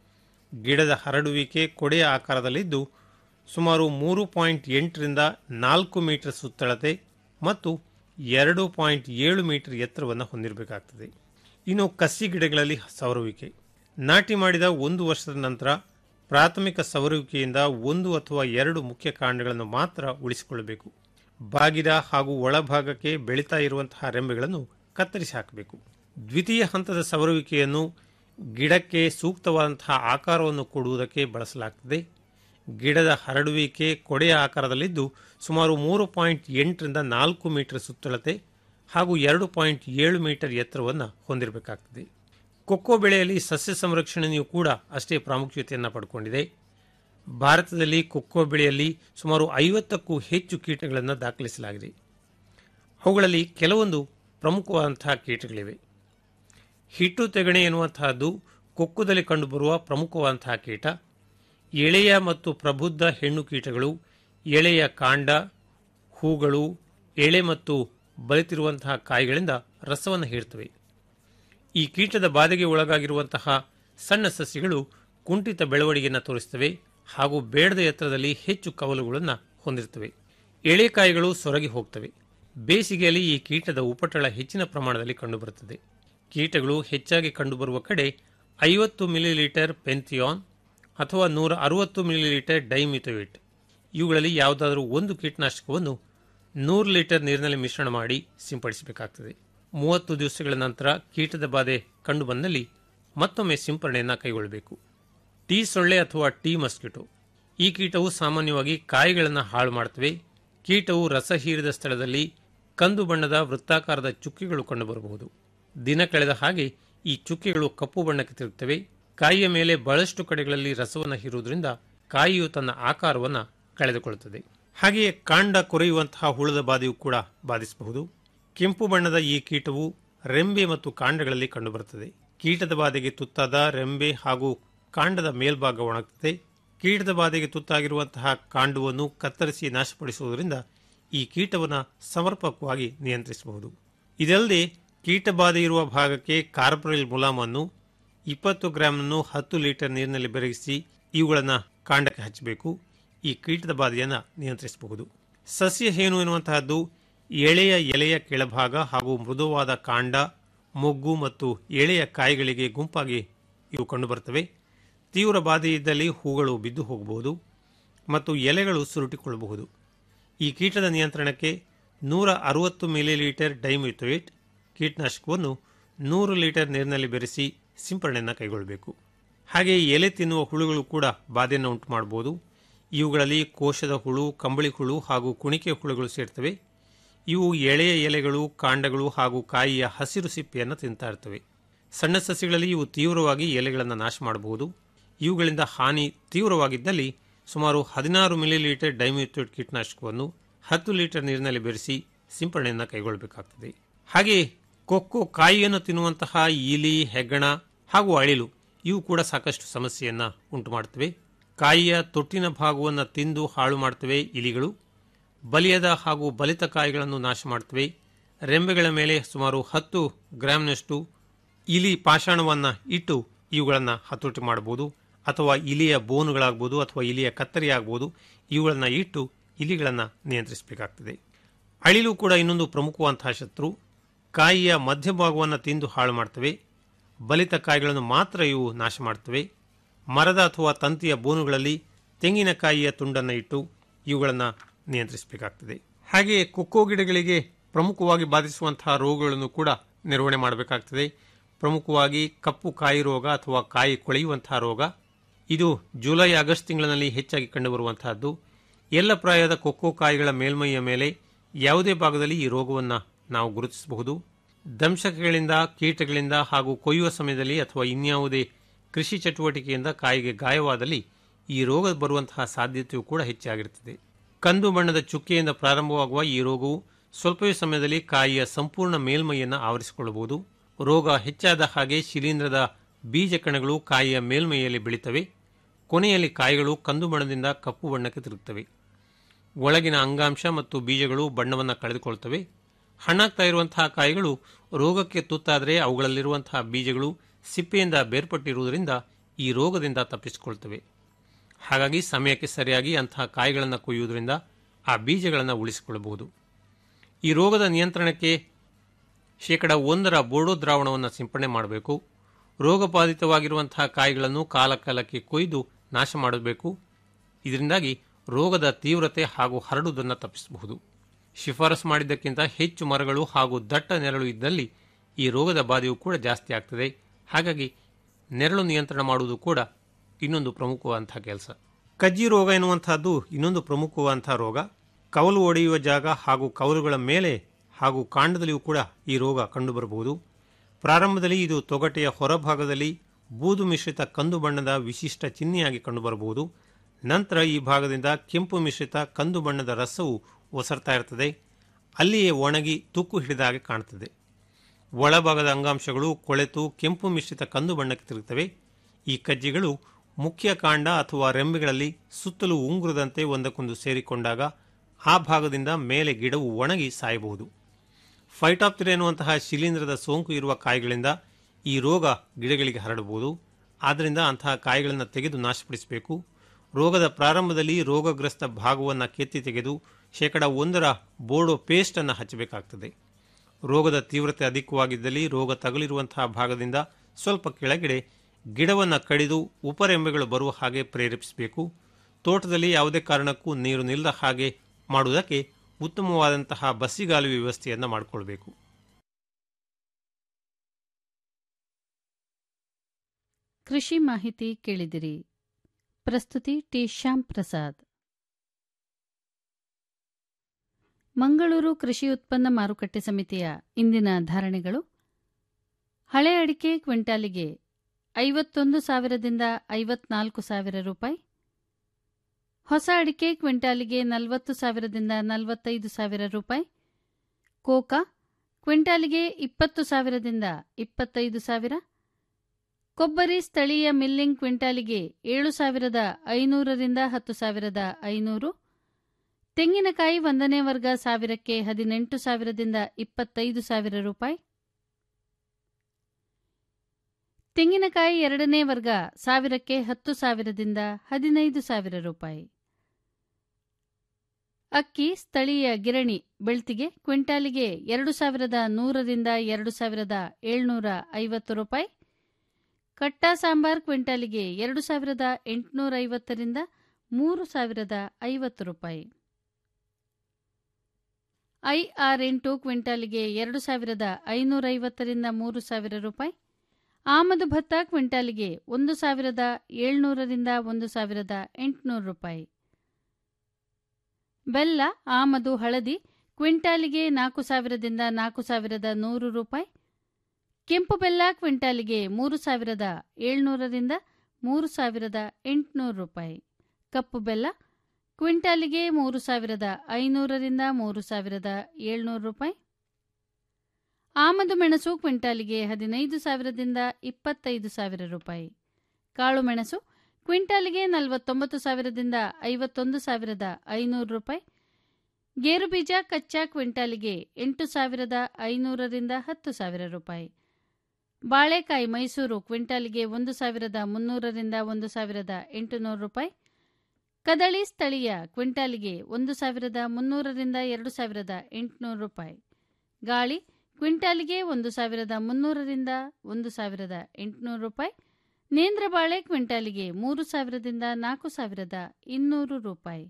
ಗಿಡದ ಹರಡುವಿಕೆ ಕೊಡೆಯ ಆಕಾರದಲ್ಲಿದ್ದು ಸುಮಾರು ಮೂರು ಪಾಯಿಂಟ್ ಎಂಟರಿಂದ ನಾಲ್ಕು ಮೀಟರ್ ಸುತ್ತಳತೆ ಮತ್ತು ಎರಡು ಪಾಯಿಂಟ್ ಏಳು ಮೀಟರ್ ಎತ್ತರವನ್ನು ಹೊಂದಿರಬೇಕಾಗ್ತದೆ ಇನ್ನು ಕಸಿ ಗಿಡಗಳಲ್ಲಿ ಸವರುವಿಕೆ ನಾಟಿ ಮಾಡಿದ ಒಂದು ವರ್ಷದ ನಂತರ ಪ್ರಾಥಮಿಕ ಸವರುವಿಕೆಯಿಂದ ಒಂದು ಅಥವಾ ಎರಡು ಮುಖ್ಯ ಕಾಂಡಗಳನ್ನು ಮಾತ್ರ ಉಳಿಸಿಕೊಳ್ಳಬೇಕು ಬಾಗಿದ ಹಾಗೂ ಒಳಭಾಗಕ್ಕೆ ಬೆಳೀತಾ ಇರುವಂತಹ ರೆಂಬೆಗಳನ್ನು ಕತ್ತರಿಸಿ ಹಾಕಬೇಕು ದ್ವಿತೀಯ ಹಂತದ ಸವರುವಿಕೆಯನ್ನು ಗಿಡಕ್ಕೆ ಸೂಕ್ತವಾದಂತಹ ಆಕಾರವನ್ನು ಕೊಡುವುದಕ್ಕೆ ಬಳಸಲಾಗ್ತದೆ ಗಿಡದ ಹರಡುವಿಕೆ ಕೊಡೆಯ ಆಕಾರದಲ್ಲಿದ್ದು ಸುಮಾರು ಮೂರು ಪಾಯಿಂಟ್ ಎಂಟರಿಂದ ನಾಲ್ಕು ಮೀಟರ್ ಸುತ್ತಳತೆ ಹಾಗೂ ಎರಡು ಪಾಯಿಂಟ್ ಏಳು ಮೀಟರ್ ಎತ್ತರವನ್ನು ಹೊಂದಿರಬೇಕಾಗ್ತದೆ ಕೊಕ್ಕೋ ಬೆಳೆಯಲ್ಲಿ ಸಸ್ಯ ಸಂರಕ್ಷಣೆಯೂ ಕೂಡ ಅಷ್ಟೇ ಪ್ರಾಮುಖ್ಯತೆಯನ್ನು ಪಡ್ಕೊಂಡಿದೆ ಭಾರತದಲ್ಲಿ ಕೊಕ್ಕೋ ಬೆಳೆಯಲ್ಲಿ ಸುಮಾರು ಐವತ್ತಕ್ಕೂ ಹೆಚ್ಚು ಕೀಟಗಳನ್ನು ದಾಖಲಿಸಲಾಗಿದೆ ಅವುಗಳಲ್ಲಿ ಕೆಲವೊಂದು ಪ್ರಮುಖವಾದಂತಹ ಕೀಟಗಳಿವೆ ಹಿಟ್ಟು ತೆಗಣೆ ಎನ್ನುವಂತಹದ್ದು ಕೊಕ್ಕುದಲ್ಲಿ ಕಂಡುಬರುವ ಪ್ರಮುಖವಾದಂತಹ ಕೀಟ ಎಳೆಯ ಮತ್ತು ಪ್ರಬುದ್ಧ ಹೆಣ್ಣು ಕೀಟಗಳು ಎಳೆಯ ಕಾಂಡ ಹೂಗಳು ಎಳೆ ಮತ್ತು ಬಲಿತಿರುವಂತಹ ಕಾಯಿಗಳಿಂದ ರಸವನ್ನು ಹೀರ್ತವೆ ಈ ಕೀಟದ ಬಾಧೆಗೆ ಒಳಗಾಗಿರುವಂತಹ ಸಣ್ಣ ಸಸ್ಯಗಳು ಕುಂಠಿತ ಬೆಳವಣಿಗೆಯನ್ನು ತೋರಿಸುತ್ತವೆ ಹಾಗೂ ಬೇಡದ ಎತ್ತರದಲ್ಲಿ ಹೆಚ್ಚು ಕವಲುಗಳನ್ನು ಹೊಂದಿರುತ್ತವೆ ಎಳೆಕಾಯಿಗಳು ಸೊರಗಿ ಹೋಗ್ತವೆ ಬೇಸಿಗೆಯಲ್ಲಿ ಈ ಕೀಟದ ಉಪಟಳ ಹೆಚ್ಚಿನ ಪ್ರಮಾಣದಲ್ಲಿ ಕಂಡುಬರುತ್ತದೆ ಕೀಟಗಳು ಹೆಚ್ಚಾಗಿ ಕಂಡುಬರುವ ಕಡೆ ಐವತ್ತು ಮಿಲಿಲೀಟರ್ ಪೆಂಥಿಯಾನ್ ಅಥವಾ ನೂರ ಅರವತ್ತು ಮಿಲಿಲೀಟರ್ ಡೈಮಿಥೋಯಿಟ್ ಇವುಗಳಲ್ಲಿ ಯಾವುದಾದರೂ ಒಂದು ಕೀಟನಾಶಕವನ್ನು ನೂರು ಲೀಟರ್ ನೀರಿನಲ್ಲಿ ಮಿಶ್ರಣ ಮಾಡಿ ಸಿಂಪಡಿಸಬೇಕಾಗ್ತದೆ ಮೂವತ್ತು ದಿವಸಗಳ ನಂತರ ಕೀಟದ ಬಾಧೆ ಕಂಡುಬಂದಲ್ಲಿ ಮತ್ತೊಮ್ಮೆ ಸಿಂಪರಣೆಯನ್ನು ಕೈಗೊಳ್ಳಬೇಕು ಟೀ ಸೊಳ್ಳೆ ಅಥವಾ ಟೀ ಮಸ್ಕಿಟೋ ಈ ಕೀಟವು ಸಾಮಾನ್ಯವಾಗಿ ಕಾಯಿಗಳನ್ನು ಹಾಳು ಮಾಡುತ್ತವೆ ಕೀಟವು ರಸ ಹೀರಿದ ಸ್ಥಳದಲ್ಲಿ ಕಂದು ಬಣ್ಣದ ವೃತ್ತಾಕಾರದ ಚುಕ್ಕಿಗಳು ಕಂಡುಬರಬಹುದು ದಿನ ಕಳೆದ ಹಾಗೆ ಈ ಚುಕ್ಕಿಗಳು ಕಪ್ಪು ಬಣ್ಣಕ್ಕೆ ತಿರುಗುತ್ತವೆ ಕಾಯಿಯ ಮೇಲೆ ಬಹಳಷ್ಟು ಕಡೆಗಳಲ್ಲಿ ರಸವನ್ನು ಹೀರುವುದರಿಂದ ಕಾಯಿಯು ತನ್ನ ಆಕಾರವನ್ನು ಕಳೆದುಕೊಳ್ಳುತ್ತದೆ ಹಾಗೆಯೇ ಕಾಂಡ ಕೊರೆಯುವಂತಹ ಹುಳದ ಬಾಧೆಯು ಕೂಡ ಬಾಧಿಸಬಹುದು ಕೆಂಪು ಬಣ್ಣದ ಈ ಕೀಟವು ರೆಂಬೆ ಮತ್ತು ಕಾಂಡಗಳಲ್ಲಿ ಕಂಡುಬರುತ್ತದೆ ಕೀಟದ ಬಾಧೆಗೆ ತುತ್ತಾದ ರೆಂಬೆ ಹಾಗೂ ಕಾಂಡದ ಮೇಲ್ಭಾಗ ಒಣಗುತ್ತದೆ ಕೀಟದ ಬಾಧೆಗೆ ತುತ್ತಾಗಿರುವಂತಹ ಕಾಂಡವನ್ನು ಕತ್ತರಿಸಿ ನಾಶಪಡಿಸುವುದರಿಂದ ಈ ಕೀಟವನ್ನು ಸಮರ್ಪಕವಾಗಿ ನಿಯಂತ್ರಿಸಬಹುದು ಇದಲ್ಲದೆ ಕೀಟಬಾಧೆ ಇರುವ ಭಾಗಕ್ಕೆ ಕಾರ್ಪೊರಿಲ್ ಮುಲಾಮನ್ನು ಇಪ್ಪತ್ತು ಗ್ರಾಮನ್ನು ಹತ್ತು ಲೀಟರ್ ನೀರಿನಲ್ಲಿ ಬೆರಗಿಸಿ ಇವುಗಳನ್ನು ಕಾಂಡಕ್ಕೆ ಹಚ್ಚಬೇಕು ಈ ಕೀಟದ ಬಾಧೆಯನ್ನು ನಿಯಂತ್ರಿಸಬಹುದು ಸಸ್ಯ ಹೇನು ಎನ್ನುವಂತಹದ್ದು ಎಳೆಯ ಎಲೆಯ ಕೆಳಭಾಗ ಹಾಗೂ ಮೃದುವಾದ ಕಾಂಡ ಮೊಗ್ಗು ಮತ್ತು ಎಳೆಯ ಕಾಯಿಗಳಿಗೆ ಗುಂಪಾಗಿ ಇವು ಕಂಡುಬರ್ತವೆ ತೀವ್ರ ಬಾಧೆ ಇದ್ದಲ್ಲಿ ಹೂಗಳು ಬಿದ್ದು ಹೋಗಬಹುದು ಮತ್ತು ಎಲೆಗಳು ಸುರುಟಿಕೊಳ್ಳಬಹುದು ಈ ಕೀಟದ ನಿಯಂತ್ರಣಕ್ಕೆ ನೂರ ಅರವತ್ತು ಮಿಲಿಲೀಟರ್ ಡೈಮಿಥೋಯಿಟ್ ಕೀಟನಾಶಕವನ್ನು ನೂರು ಲೀಟರ್ ನೀರಿನಲ್ಲಿ ಬೆರೆಸಿ ಸಿಂಪರಣೆಯನ್ನು ಕೈಗೊಳ್ಳಬೇಕು ಹಾಗೆ ಎಲೆ ತಿನ್ನುವ ಹುಳುಗಳು ಕೂಡ ಬಾಧೆಯನ್ನು ಉಂಟು ಮಾಡಬಹುದು ಇವುಗಳಲ್ಲಿ ಕೋಶದ ಹುಳು ಕಂಬಳಿ ಹುಳು ಹಾಗೂ ಕುಣಿಕೆ ಹುಳುಗಳು ಸೇರ್ತವೆ ಇವು ಎಳೆಯ ಎಲೆಗಳು ಕಾಂಡಗಳು ಹಾಗೂ ಕಾಯಿಯ ಹಸಿರು ಸಿಪ್ಪೆಯನ್ನು ತಿಂತಾ ಇರ್ತವೆ ಸಣ್ಣ ಸಸ್ಯಗಳಲ್ಲಿ ಇವು ತೀವ್ರವಾಗಿ ಎಲೆಗಳನ್ನು ನಾಶ ಮಾಡಬಹುದು ಇವುಗಳಿಂದ ಹಾನಿ ತೀವ್ರವಾಗಿದ್ದಲ್ಲಿ ಸುಮಾರು ಹದಿನಾರು ಮಿಲಿಲೀಟರ್ ಡೈಮಿಥೋಯಿಟ್ ಕೀಟನಾಶಕವನ್ನು ಹತ್ತು ಲೀಟರ್ ನೀರಿನಲ್ಲಿ ಬೆರೆಸಿ ಸಿಂಪರಣೆಯನ್ನು ಕೈಗೊಳ್ಳಬೇಕಾಗ್ತದೆ ಹಾಗೆ ಕೊಕ್ಕೋ ಕಾಯಿಯನ್ನು ತಿನ್ನುವಂತಹ ಇಲಿ ಹೆಗ್ಗಣ ಹಾಗೂ ಅಳಿಲು ಇವು ಕೂಡ ಸಾಕಷ್ಟು ಸಮಸ್ಯೆಯನ್ನು ಉಂಟು ಮಾಡುತ್ತವೆ ಕಾಯಿಯ ತೊಟ್ಟಿನ ಭಾಗವನ್ನು ತಿಂದು ಹಾಳು ಮಾಡ್ತವೆ ಇಲಿಗಳು ಬಲಿಯದ ಹಾಗೂ ಬಲಿತ ಕಾಯಿಗಳನ್ನು ನಾಶ ಮಾಡ್ತವೆ ರೆಂಬೆಗಳ ಮೇಲೆ ಸುಮಾರು ಹತ್ತು ಗ್ರಾಂನಷ್ಟು ಇಲಿ ಪಾಷಾಣವನ್ನು ಇಟ್ಟು ಇವುಗಳನ್ನು ಹತೋಟಿ ಮಾಡಬಹುದು ಅಥವಾ ಇಲಿಯ ಬೋನುಗಳಾಗ್ಬೋದು ಅಥವಾ ಇಲಿಯ ಕತ್ತರಿ ಆಗ್ಬೋದು ಇವುಗಳನ್ನು ಇಟ್ಟು ಇಲಿಗಳನ್ನು ನಿಯಂತ್ರಿಸಬೇಕಾಗ್ತದೆ ಅಳಿಲು ಕೂಡ ಇನ್ನೊಂದು ಪ್ರಮುಖವಂತಹ ಶತ್ರು ಕಾಯಿಯ ಮಧ್ಯಭಾಗವನ್ನು ತಿಂದು ಹಾಳು ಮಾಡ್ತವೆ ಬಲಿತ ಕಾಯಿಗಳನ್ನು ಮಾತ್ರ ಇವು ನಾಶ ಮಾಡ್ತವೆ ಮರದ ಅಥವಾ ತಂತಿಯ ಬೋನುಗಳಲ್ಲಿ ತೆಂಗಿನಕಾಯಿಯ ತುಂಡನ್ನು ಇಟ್ಟು ಇವುಗಳನ್ನು ನಿಯಂತ್ರಿಸಬೇಕಾಗ್ತದೆ ಹಾಗೆಯೇ ಕೊಕ್ಕೋ ಗಿಡಗಳಿಗೆ ಪ್ರಮುಖವಾಗಿ ಬಾಧಿಸುವಂತಹ ರೋಗಗಳನ್ನು ಕೂಡ ನಿರ್ವಹಣೆ ಮಾಡಬೇಕಾಗ್ತದೆ ಪ್ರಮುಖವಾಗಿ ಕಪ್ಪು ಕಾಯಿ ರೋಗ ಅಥವಾ ಕಾಯಿ ಕೊಳೆಯುವಂತಹ ರೋಗ ಇದು ಜುಲೈ ಆಗಸ್ಟ್ ತಿಂಗಳಿನಲ್ಲಿ ಹೆಚ್ಚಾಗಿ ಕಂಡುಬರುವಂತಹದ್ದು ಎಲ್ಲ ಪ್ರಾಯದ ಕೊಕ್ಕೋ ಕಾಯಿಗಳ ಮೇಲ್ಮೈಯ ಮೇಲೆ ಯಾವುದೇ ಭಾಗದಲ್ಲಿ ಈ ರೋಗವನ್ನು ನಾವು ಗುರುತಿಸಬಹುದು ದಂಶಕಗಳಿಂದ ಕೀಟಗಳಿಂದ ಹಾಗೂ ಕೊಯ್ಯುವ ಸಮಯದಲ್ಲಿ ಅಥವಾ ಇನ್ಯಾವುದೇ ಕೃಷಿ ಚಟುವಟಿಕೆಯಿಂದ ಕಾಯಿಗೆ ಗಾಯವಾದಲ್ಲಿ ಈ ರೋಗ ಬರುವಂತಹ ಸಾಧ್ಯತೆಯೂ ಕೂಡ ಹೆಚ್ಚಾಗಿರುತ್ತದೆ ಕಂದು ಬಣ್ಣದ ಚುಕ್ಕೆಯಿಂದ ಪ್ರಾರಂಭವಾಗುವ ಈ ರೋಗವು ಸ್ವಲ್ಪವೇ ಸಮಯದಲ್ಲಿ ಕಾಯಿಯ ಸಂಪೂರ್ಣ ಮೇಲ್ಮೈಯನ್ನು ಆವರಿಸಿಕೊಳ್ಳಬಹುದು ರೋಗ ಹೆಚ್ಚಾದ ಹಾಗೆ ಶಿಲೀಂಧ್ರದ ಬೀಜ ಕಣಗಳು ಕಾಯಿಯ ಮೇಲ್ಮೈಯಲ್ಲಿ ಬೆಳೀತವೆ ಕೊನೆಯಲ್ಲಿ ಕಾಯಿಗಳು ಕಂದು ಬಣ್ಣದಿಂದ ಕಪ್ಪು ಬಣ್ಣಕ್ಕೆ ತಿರುಗುತ್ತವೆ ಒಳಗಿನ ಅಂಗಾಂಶ ಮತ್ತು ಬೀಜಗಳು ಬಣ್ಣವನ್ನು ಕಳೆದುಕೊಳ್ತವೆ ಹಣ್ಣಾಗ್ತಾ ಇರುವಂತಹ ಕಾಯಿಗಳು ರೋಗಕ್ಕೆ ತುತ್ತಾದರೆ ಅವುಗಳಲ್ಲಿರುವಂತಹ ಬೀಜಗಳು ಸಿಪ್ಪೆಯಿಂದ ಬೇರ್ಪಟ್ಟಿರುವುದರಿಂದ ಈ ರೋಗದಿಂದ ತಪ್ಪಿಸಿಕೊಳ್ತವೆ ಹಾಗಾಗಿ ಸಮಯಕ್ಕೆ ಸರಿಯಾಗಿ ಅಂತಹ ಕಾಯಿಗಳನ್ನು ಕೊಯ್ಯುವುದರಿಂದ ಆ ಬೀಜಗಳನ್ನು ಉಳಿಸಿಕೊಳ್ಳಬಹುದು ಈ ರೋಗದ ನಿಯಂತ್ರಣಕ್ಕೆ ಶೇಕಡ ಒಂದರ ಬೋರ್ಡೋ ದ್ರಾವಣವನ್ನು ಸಿಂಪಡಣೆ ಮಾಡಬೇಕು ರೋಗಬಾಧಿತವಾಗಿರುವಂತಹ ಕಾಯಿಗಳನ್ನು ಕಾಲಕಾಲಕ್ಕೆ ಕೊಯ್ದು ನಾಶ ಮಾಡಬೇಕು ಇದರಿಂದಾಗಿ ರೋಗದ ತೀವ್ರತೆ ಹಾಗೂ ಹರಡುವುದನ್ನು ತಪ್ಪಿಸಬಹುದು ಶಿಫಾರಸು ಮಾಡಿದ್ದಕ್ಕಿಂತ ಹೆಚ್ಚು ಮರಗಳು ಹಾಗೂ ದಟ್ಟ ನೆರಳು ಇದ್ದಲ್ಲಿ ಈ ರೋಗದ ಬಾಧೆಯು ಕೂಡ ಜಾಸ್ತಿ ಆಗ್ತದೆ ಹಾಗಾಗಿ ನೆರಳು ನಿಯಂತ್ರಣ ಮಾಡುವುದು ಕೂಡ ಇನ್ನೊಂದು ಪ್ರಮುಖವಾದಂತಹ ಕೆಲಸ ಕಜ್ಜಿ ರೋಗ ಎನ್ನುವಂತಹದ್ದು ಇನ್ನೊಂದು ಪ್ರಮುಖವಾದಂತಹ ರೋಗ ಕವಲು ಒಡೆಯುವ ಜಾಗ ಹಾಗೂ ಕವಲುಗಳ ಮೇಲೆ ಹಾಗೂ ಕಾಂಡದಲ್ಲಿಯೂ ಕೂಡ ಈ ರೋಗ ಕಂಡುಬರಬಹುದು ಪ್ರಾರಂಭದಲ್ಲಿ ಇದು ತೊಗಟೆಯ ಹೊರಭಾಗದಲ್ಲಿ ಬೂದು ಮಿಶ್ರಿತ ಕಂದು ಬಣ್ಣದ ವಿಶಿಷ್ಟ ಚಿಹ್ನೆಯಾಗಿ ಕಂಡುಬರಬಹುದು ನಂತರ ಈ ಭಾಗದಿಂದ ಕೆಂಪು ಮಿಶ್ರಿತ ಕಂದು ಬಣ್ಣದ ರಸವು ಒಸರ್ತಾ ಇರ್ತದೆ ಅಲ್ಲಿಯೇ ಒಣಗಿ ತುಕ್ಕು ಹಿಡಿದ ಹಾಗೆ ಕಾಣುತ್ತದೆ ಒಳಭಾಗದ ಅಂಗಾಂಶಗಳು ಕೊಳೆತು ಕೆಂಪು ಮಿಶ್ರಿತ ಕಂದು ಬಣ್ಣಕ್ಕೆ ತಿರುಗುತ್ತವೆ ಈ ಕಜ್ಜಿಗಳು ಮುಖ್ಯ ಕಾಂಡ ಅಥವಾ ರೆಂಬೆಗಳಲ್ಲಿ ಸುತ್ತಲೂ ಉಂಗುರದಂತೆ ಒಂದಕ್ಕೊಂದು ಸೇರಿಕೊಂಡಾಗ ಆ ಭಾಗದಿಂದ ಮೇಲೆ ಗಿಡವು ಒಣಗಿ ಸಾಯಬಹುದು ಫೈಟಾಪ್ತಿರ ಎನ್ನುವಂತಹ ಶಿಲೀಂಧ್ರದ ಸೋಂಕು ಇರುವ ಕಾಯಿಗಳಿಂದ ಈ ರೋಗ ಗಿಡಗಳಿಗೆ ಹರಡಬಹುದು ಆದ್ದರಿಂದ ಅಂತಹ ಕಾಯಿಗಳನ್ನು ತೆಗೆದು ನಾಶಪಡಿಸಬೇಕು ರೋಗದ ಪ್ರಾರಂಭದಲ್ಲಿ ರೋಗಗ್ರಸ್ತ ಭಾಗವನ್ನು ಕೆತ್ತಿ ತೆಗೆದು ಶೇಕಡ ಒಂದರ ಬೋರ್ಡೋ ಪೇಸ್ಟನ್ನು ಹಚ್ಚಬೇಕಾಗ್ತದೆ ರೋಗದ ತೀವ್ರತೆ ಅಧಿಕವಾಗಿದ್ದಲ್ಲಿ ರೋಗ ತಗುಲಿರುವಂತಹ ಭಾಗದಿಂದ ಸ್ವಲ್ಪ ಕೆಳಗಡೆ ಗಿಡವನ್ನು ಕಡಿದು ಉಪರೆಂಬೆಗಳು ಬರುವ ಹಾಗೆ ಪ್ರೇರೇಪಿಸಬೇಕು ತೋಟದಲ್ಲಿ ಯಾವುದೇ ಕಾರಣಕ್ಕೂ ನೀರು ನಿಲ್ಲದ ಹಾಗೆ ಮಾಡುವುದಕ್ಕೆ ಉತ್ತಮವಾದಂತಹ ಬಸ್ಸಿಗಾಲುವೆ ವ್ಯವಸ್ಥೆಯನ್ನು ಮಾಡಿಕೊಳ್ಬೇಕು ಕೃಷಿ ಮಾಹಿತಿ ಕೇಳಿದಿರಿ ಪ್ರಸ್ತುತಿ ಟಿ ಶ್ಯಾಮ್ ಪ್ರಸಾದ್ ಮಂಗಳೂರು ಕೃಷಿ ಉತ್ಪನ್ನ ಮಾರುಕಟ್ಟೆ ಸಮಿತಿಯ ಇಂದಿನ ಧಾರಣೆಗಳು ಹಳೆ ಅಡಿಕೆ ಕ್ವಿಂಟಾಲಿಗೆ ಐವತ್ತೊಂದು ಸಾವಿರದಿಂದ ಐವತ್ನಾಲ್ಕು ಸಾವಿರ ರೂಪಾಯಿ ಹೊಸ ಅಡಿಕೆ ಕ್ವಿಂಟಾಲಿಗೆ ನಲವತ್ತು ಸಾವಿರದಿಂದ ನಲವತ್ತೈದು ಸಾವಿರ ರೂಪಾಯಿ ಕೋಕಾ ಕ್ವಿಂಟಾಲಿಗೆ ಇಪ್ಪತ್ತು ಸಾವಿರದಿಂದ ಇಪ್ಪತ್ತೈದು ಸಾವಿರ ಕೊಬ್ಬರಿ ಸ್ಥಳೀಯ ಮಿಲ್ಲಿಂಗ್ ಕ್ವಿಂಟಾಲಿಗೆ ಏಳು ಸಾವಿರದ ಐನೂರರಿಂದ ಹತ್ತು ಸಾವಿರದ ಐನೂರು ತೆಂಗಿನಕಾಯಿ ಒಂದನೇ ವರ್ಗ ಸಾವಿರಕ್ಕೆ ಹದಿನೆಂಟು ಸಾವಿರದಿಂದ ಇಪ್ಪತ್ತೈದು ಸಾವಿರ ರೂಪಾಯಿ ತೆಂಗಿನಕಾಯಿ ಎರಡನೇ ವರ್ಗ ಸಾವಿರಕ್ಕೆ ಹತ್ತು ಸಾವಿರದಿಂದ ಹದಿನೈದು ಸಾವಿರ ರೂಪಾಯಿ ಅಕ್ಕಿ ಸ್ಥಳೀಯ ಗಿರಣಿ ಬೆಳ್ತಿಗೆ ಕ್ವಿಂಟಾಲಿಗೆ ಎರಡು ಸಾವಿರದ ನೂರರಿಂದ ಎರಡು ಸಾವಿರದ ಏಳ್ನೂರ ಐವತ್ತು ರೂಪಾಯಿ ಕಟ್ಟ ಸಾಂಬಾರ್ ಕ್ವಿಂಟಾಲಿಗೆ ಎರಡು ಸಾವಿರದ ಎಂಟುನೂರ ಐವತ್ತರಿಂದ ಮೂರು ಸಾವಿರದ ಐವತ್ತು ರೂಪಾಯಿ ಐಆರ್ ಎಂಟು ಕ್ವಿಂಟಾಲಿಗೆ ಎರಡು ಸಾವಿರದ ಐನೂರ ಐವತ್ತರಿಂದ ಮೂರು ಸಾವಿರ ರೂಪಾಯಿ ಆಮದು ಭತ್ತ ಕ್ವಿಂಟಾಲಿಗೆ ಒಂದು ಸಾವಿರದ ಏಳ್ನೂರರಿಂದ ಒಂದು ಸಾವಿರದ ಎಂಟುನೂರು ರೂಪಾಯಿ ಬೆಲ್ಲ ಆಮದು ಹಳದಿ ಕ್ವಿಂಟಾಲಿಗೆ ನಾಲ್ಕು ಸಾವಿರದಿಂದ ನಾಲ್ಕು ಸಾವಿರದ ನೂರು ರೂಪಾಯಿ ಕೆಂಪು ಬೆಲ್ಲ ಕ್ವಿಂಟಾಲಿಗೆ ಮೂರು ಸಾವಿರದ ಏಳ್ನೂರರಿಂದ ಮೂರು ಸಾವಿರದ ಎಂಟುನೂರು ರೂಪಾಯಿ ಕಪ್ಪು ಬೆಲ್ಲ ಕ್ವಿಂಟಾಲಿಗೆ ಮೂರು ಸಾವಿರದ ಐನೂರರಿಂದ ಮೂರು ಸಾವಿರದ ಏಳ್ನೂರು ರೂಪಾಯಿ ಆಮದು ಮೆಣಸು ಕ್ವಿಂಟಾಲಿಗೆ ಹದಿನೈದು ಸಾವಿರದಿಂದ ಇಪ್ಪತ್ತೈದು ಸಾವಿರ ರೂಪಾಯಿ ಕಾಳು ಮೆಣಸು ಕ್ವಿಂಟಾಲಿಗೆ ನಲವತ್ತೊಂಬತ್ತು ಸಾವಿರದಿಂದ ಐವತ್ತೊಂದು ಸಾವಿರದ ಐನೂರು ರೂಪಾಯಿ ಗೇರು ಬೀಜ ಕಚ್ಚಾ ಕ್ವಿಂಟಾಲಿಗೆ ಎಂಟು ಸಾವಿರದ ಐನೂರರಿಂದ ಹತ್ತು ಸಾವಿರ ರೂಪಾಯಿ ಬಾಳೆಕಾಯಿ ಮೈಸೂರು ಕ್ವಿಂಟಾಲಿಗೆ ಒಂದು ಸಾವಿರದ ಮುನ್ನೂರರಿಂದ ಒಂದು ಸಾವಿರದ ಎಂಟುನೂರು ರೂಪಾಯಿ ಕದಳಿ ಸ್ಥಳೀಯ ಕ್ವಿಂಟಾಲಿಗೆ ಒಂದು ಸಾವಿರದ ಮುನ್ನೂರರಿಂದ ಎರಡು ಸಾವಿರದ ಎಂಟುನೂರು ರೂಪಾಯಿ ಗಾಳಿ ಕ್ವಿಂಟಾಲಿಗೆ ಒಂದು ಸಾವಿರದ ಮುನ್ನೂರರಿಂದ ಒಂದು ಸಾವಿರದ ಎಂಟುನೂರು ರೂಪಾಯಿ ನೇಂದ್ರ ಬಾಳೆ ಕ್ವಿಂಟಾಲಿಗೆ ಮೂರು ಸಾವಿರದಿಂದ ನಾಲ್ಕು ಸಾವಿರದ ಇನ್ನೂರು ರೂಪಾಯಿ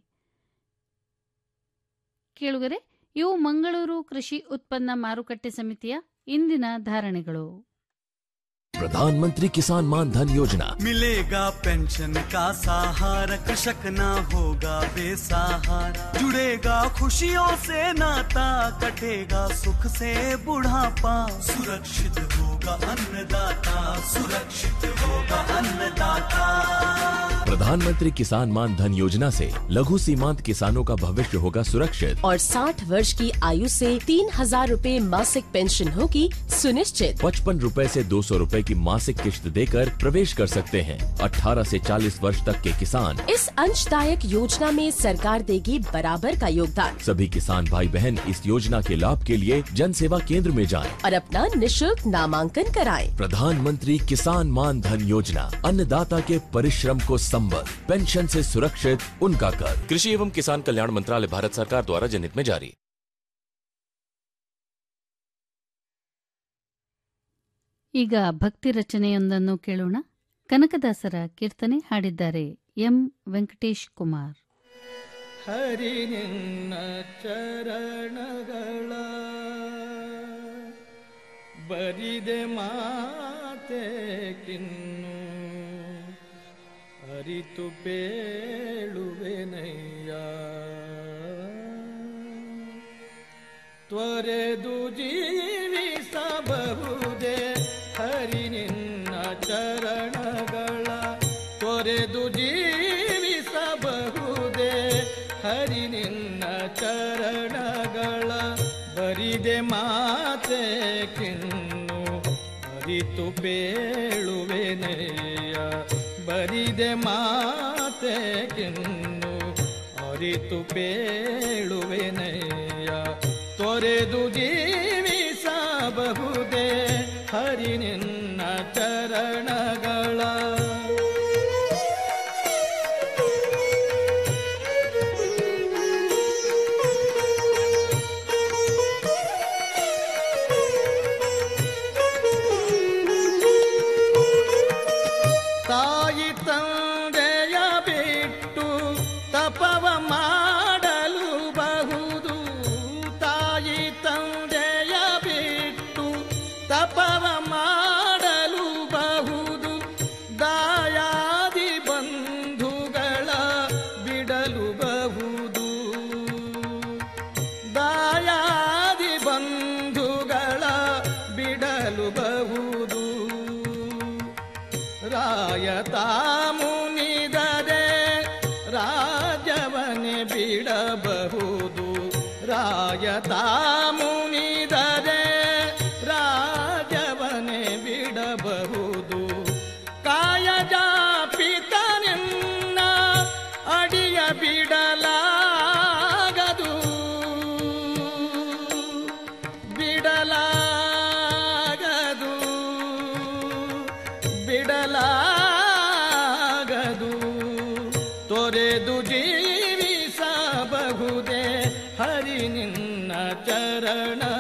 ಕೇಳುಗರೆ ಇವು ಮಂಗಳೂರು ಕೃಷಿ ಉತ್ಪನ್ನ ಮಾರುಕಟ್ಟೆ ಸಮಿತಿಯ ಇಂದಿನ ಧಾರಣೆಗಳು प्रधानमंत्री किसान मान धन योजना मिलेगा पेंशन का सहारा कृषक ना होगा बेसहारा जुड़ेगा खुशियों से नाता कटेगा सुख से बुढ़ापा सुरक्षित होगा अन्नदाता सुरक्षित होगा अन्नदाता प्रधानमंत्री किसान मान धन योजना से लघु सीमांत किसानों का भविष्य होगा सुरक्षित और 60 वर्ष की आयु से तीन हजार रूपए मासिक पेंशन होगी सुनिश्चित पचपन रूपए से दो सौ रूपए की मासिक किश्त देकर प्रवेश कर सकते हैं 18 से 40 वर्ष तक के किसान इस अंशदायक योजना में सरकार देगी बराबर का योगदान सभी किसान भाई बहन इस योजना के लाभ के लिए जन सेवा केंद्र में जाएं। और अपना निशुल्क नामांकन कराएं। प्रधानमंत्री किसान मान धन योजना अन्नदाता के परिश्रम को संबल पेंशन से सुरक्षित उनका कर कृषि एवं किसान कल्याण मंत्रालय भारत सरकार द्वारा जनहित में जारी ಈಗ ಭಕ್ತಿ ರಚನೆಯೊಂದನ್ನು ಕೇಳೋಣ ಕನಕದಾಸರ ಕೀರ್ತನೆ ಹಾಡಿದ್ದಾರೆ ಎಂ ವೆಂಕಟೇಶ್ ಕುಮಾರ್ ಹರಿ ನಿನ್ನ ಚರಣಗಳ ಬರಿದೆ ಮಾತೆ ಕಿನ್ನು ಅರಿತು ಬೇಳುವೆನಯ್ಯ ತ್ವರೆದು ಜೀವಿಸಬಹುದೇ ಹರಿ ನಿನ್ನ ಚರಣಗಳ ತೊರೆದು ಜೀವಿಸಬಹುದೇ ಹರಿ ನಿನ್ನ ಚರಣಗಳ ಬರಿದೆ ಮಾತೆ ಕಿನ್ನು ಅರಿತು ಬೇಳುವೆನೆಯ ಬರಿದೆ ಮಾತೆ ಕಿನ್ನು ಅರಿತು ಬೇಳುವೆನೆಯ ತೊರೆದು ಜೀವಿಸಬಹುದೇ ಹರಿ ನಿನ್ನ ಚರಣಗಳ ತಾಯಿ ತಂದೆಯ ಬಿಟ್ಟು ತಪವ ಮಾಡಲು ಬಹುದು ತಾಯಿ ತಂದೆಯ ಬಿಟ್ಟು ತಪವ ಮಾಡಲು ಬಹುದು ದಾಯಾದಿ ಬಂಧುಗಳ ಬಿಡಲು ಬಹುದು ದಾಯಾದಿ ಬಂಧುಗಳ ಬಿಡಲು ಬಹುದು ರಾಯತ ಮುನಿದರೆ ರಾಜವನೆ ಬಿಡಬಹುದು ರಾಯತ ಮುನಿದರೆ ರಾಜವನೆ ಬಿಡಬಹುದು ಕಾಯಜ ಪಿತನಿನ್ನ ಅಡಿಯ ಬಿಡಲಾಗದು ಬಿಡಲಾಗದು ತೊರೆದು ಜೀವಿಸಬಹುದೇ ಹರಿ ನಿನ್ನ ಚರಣ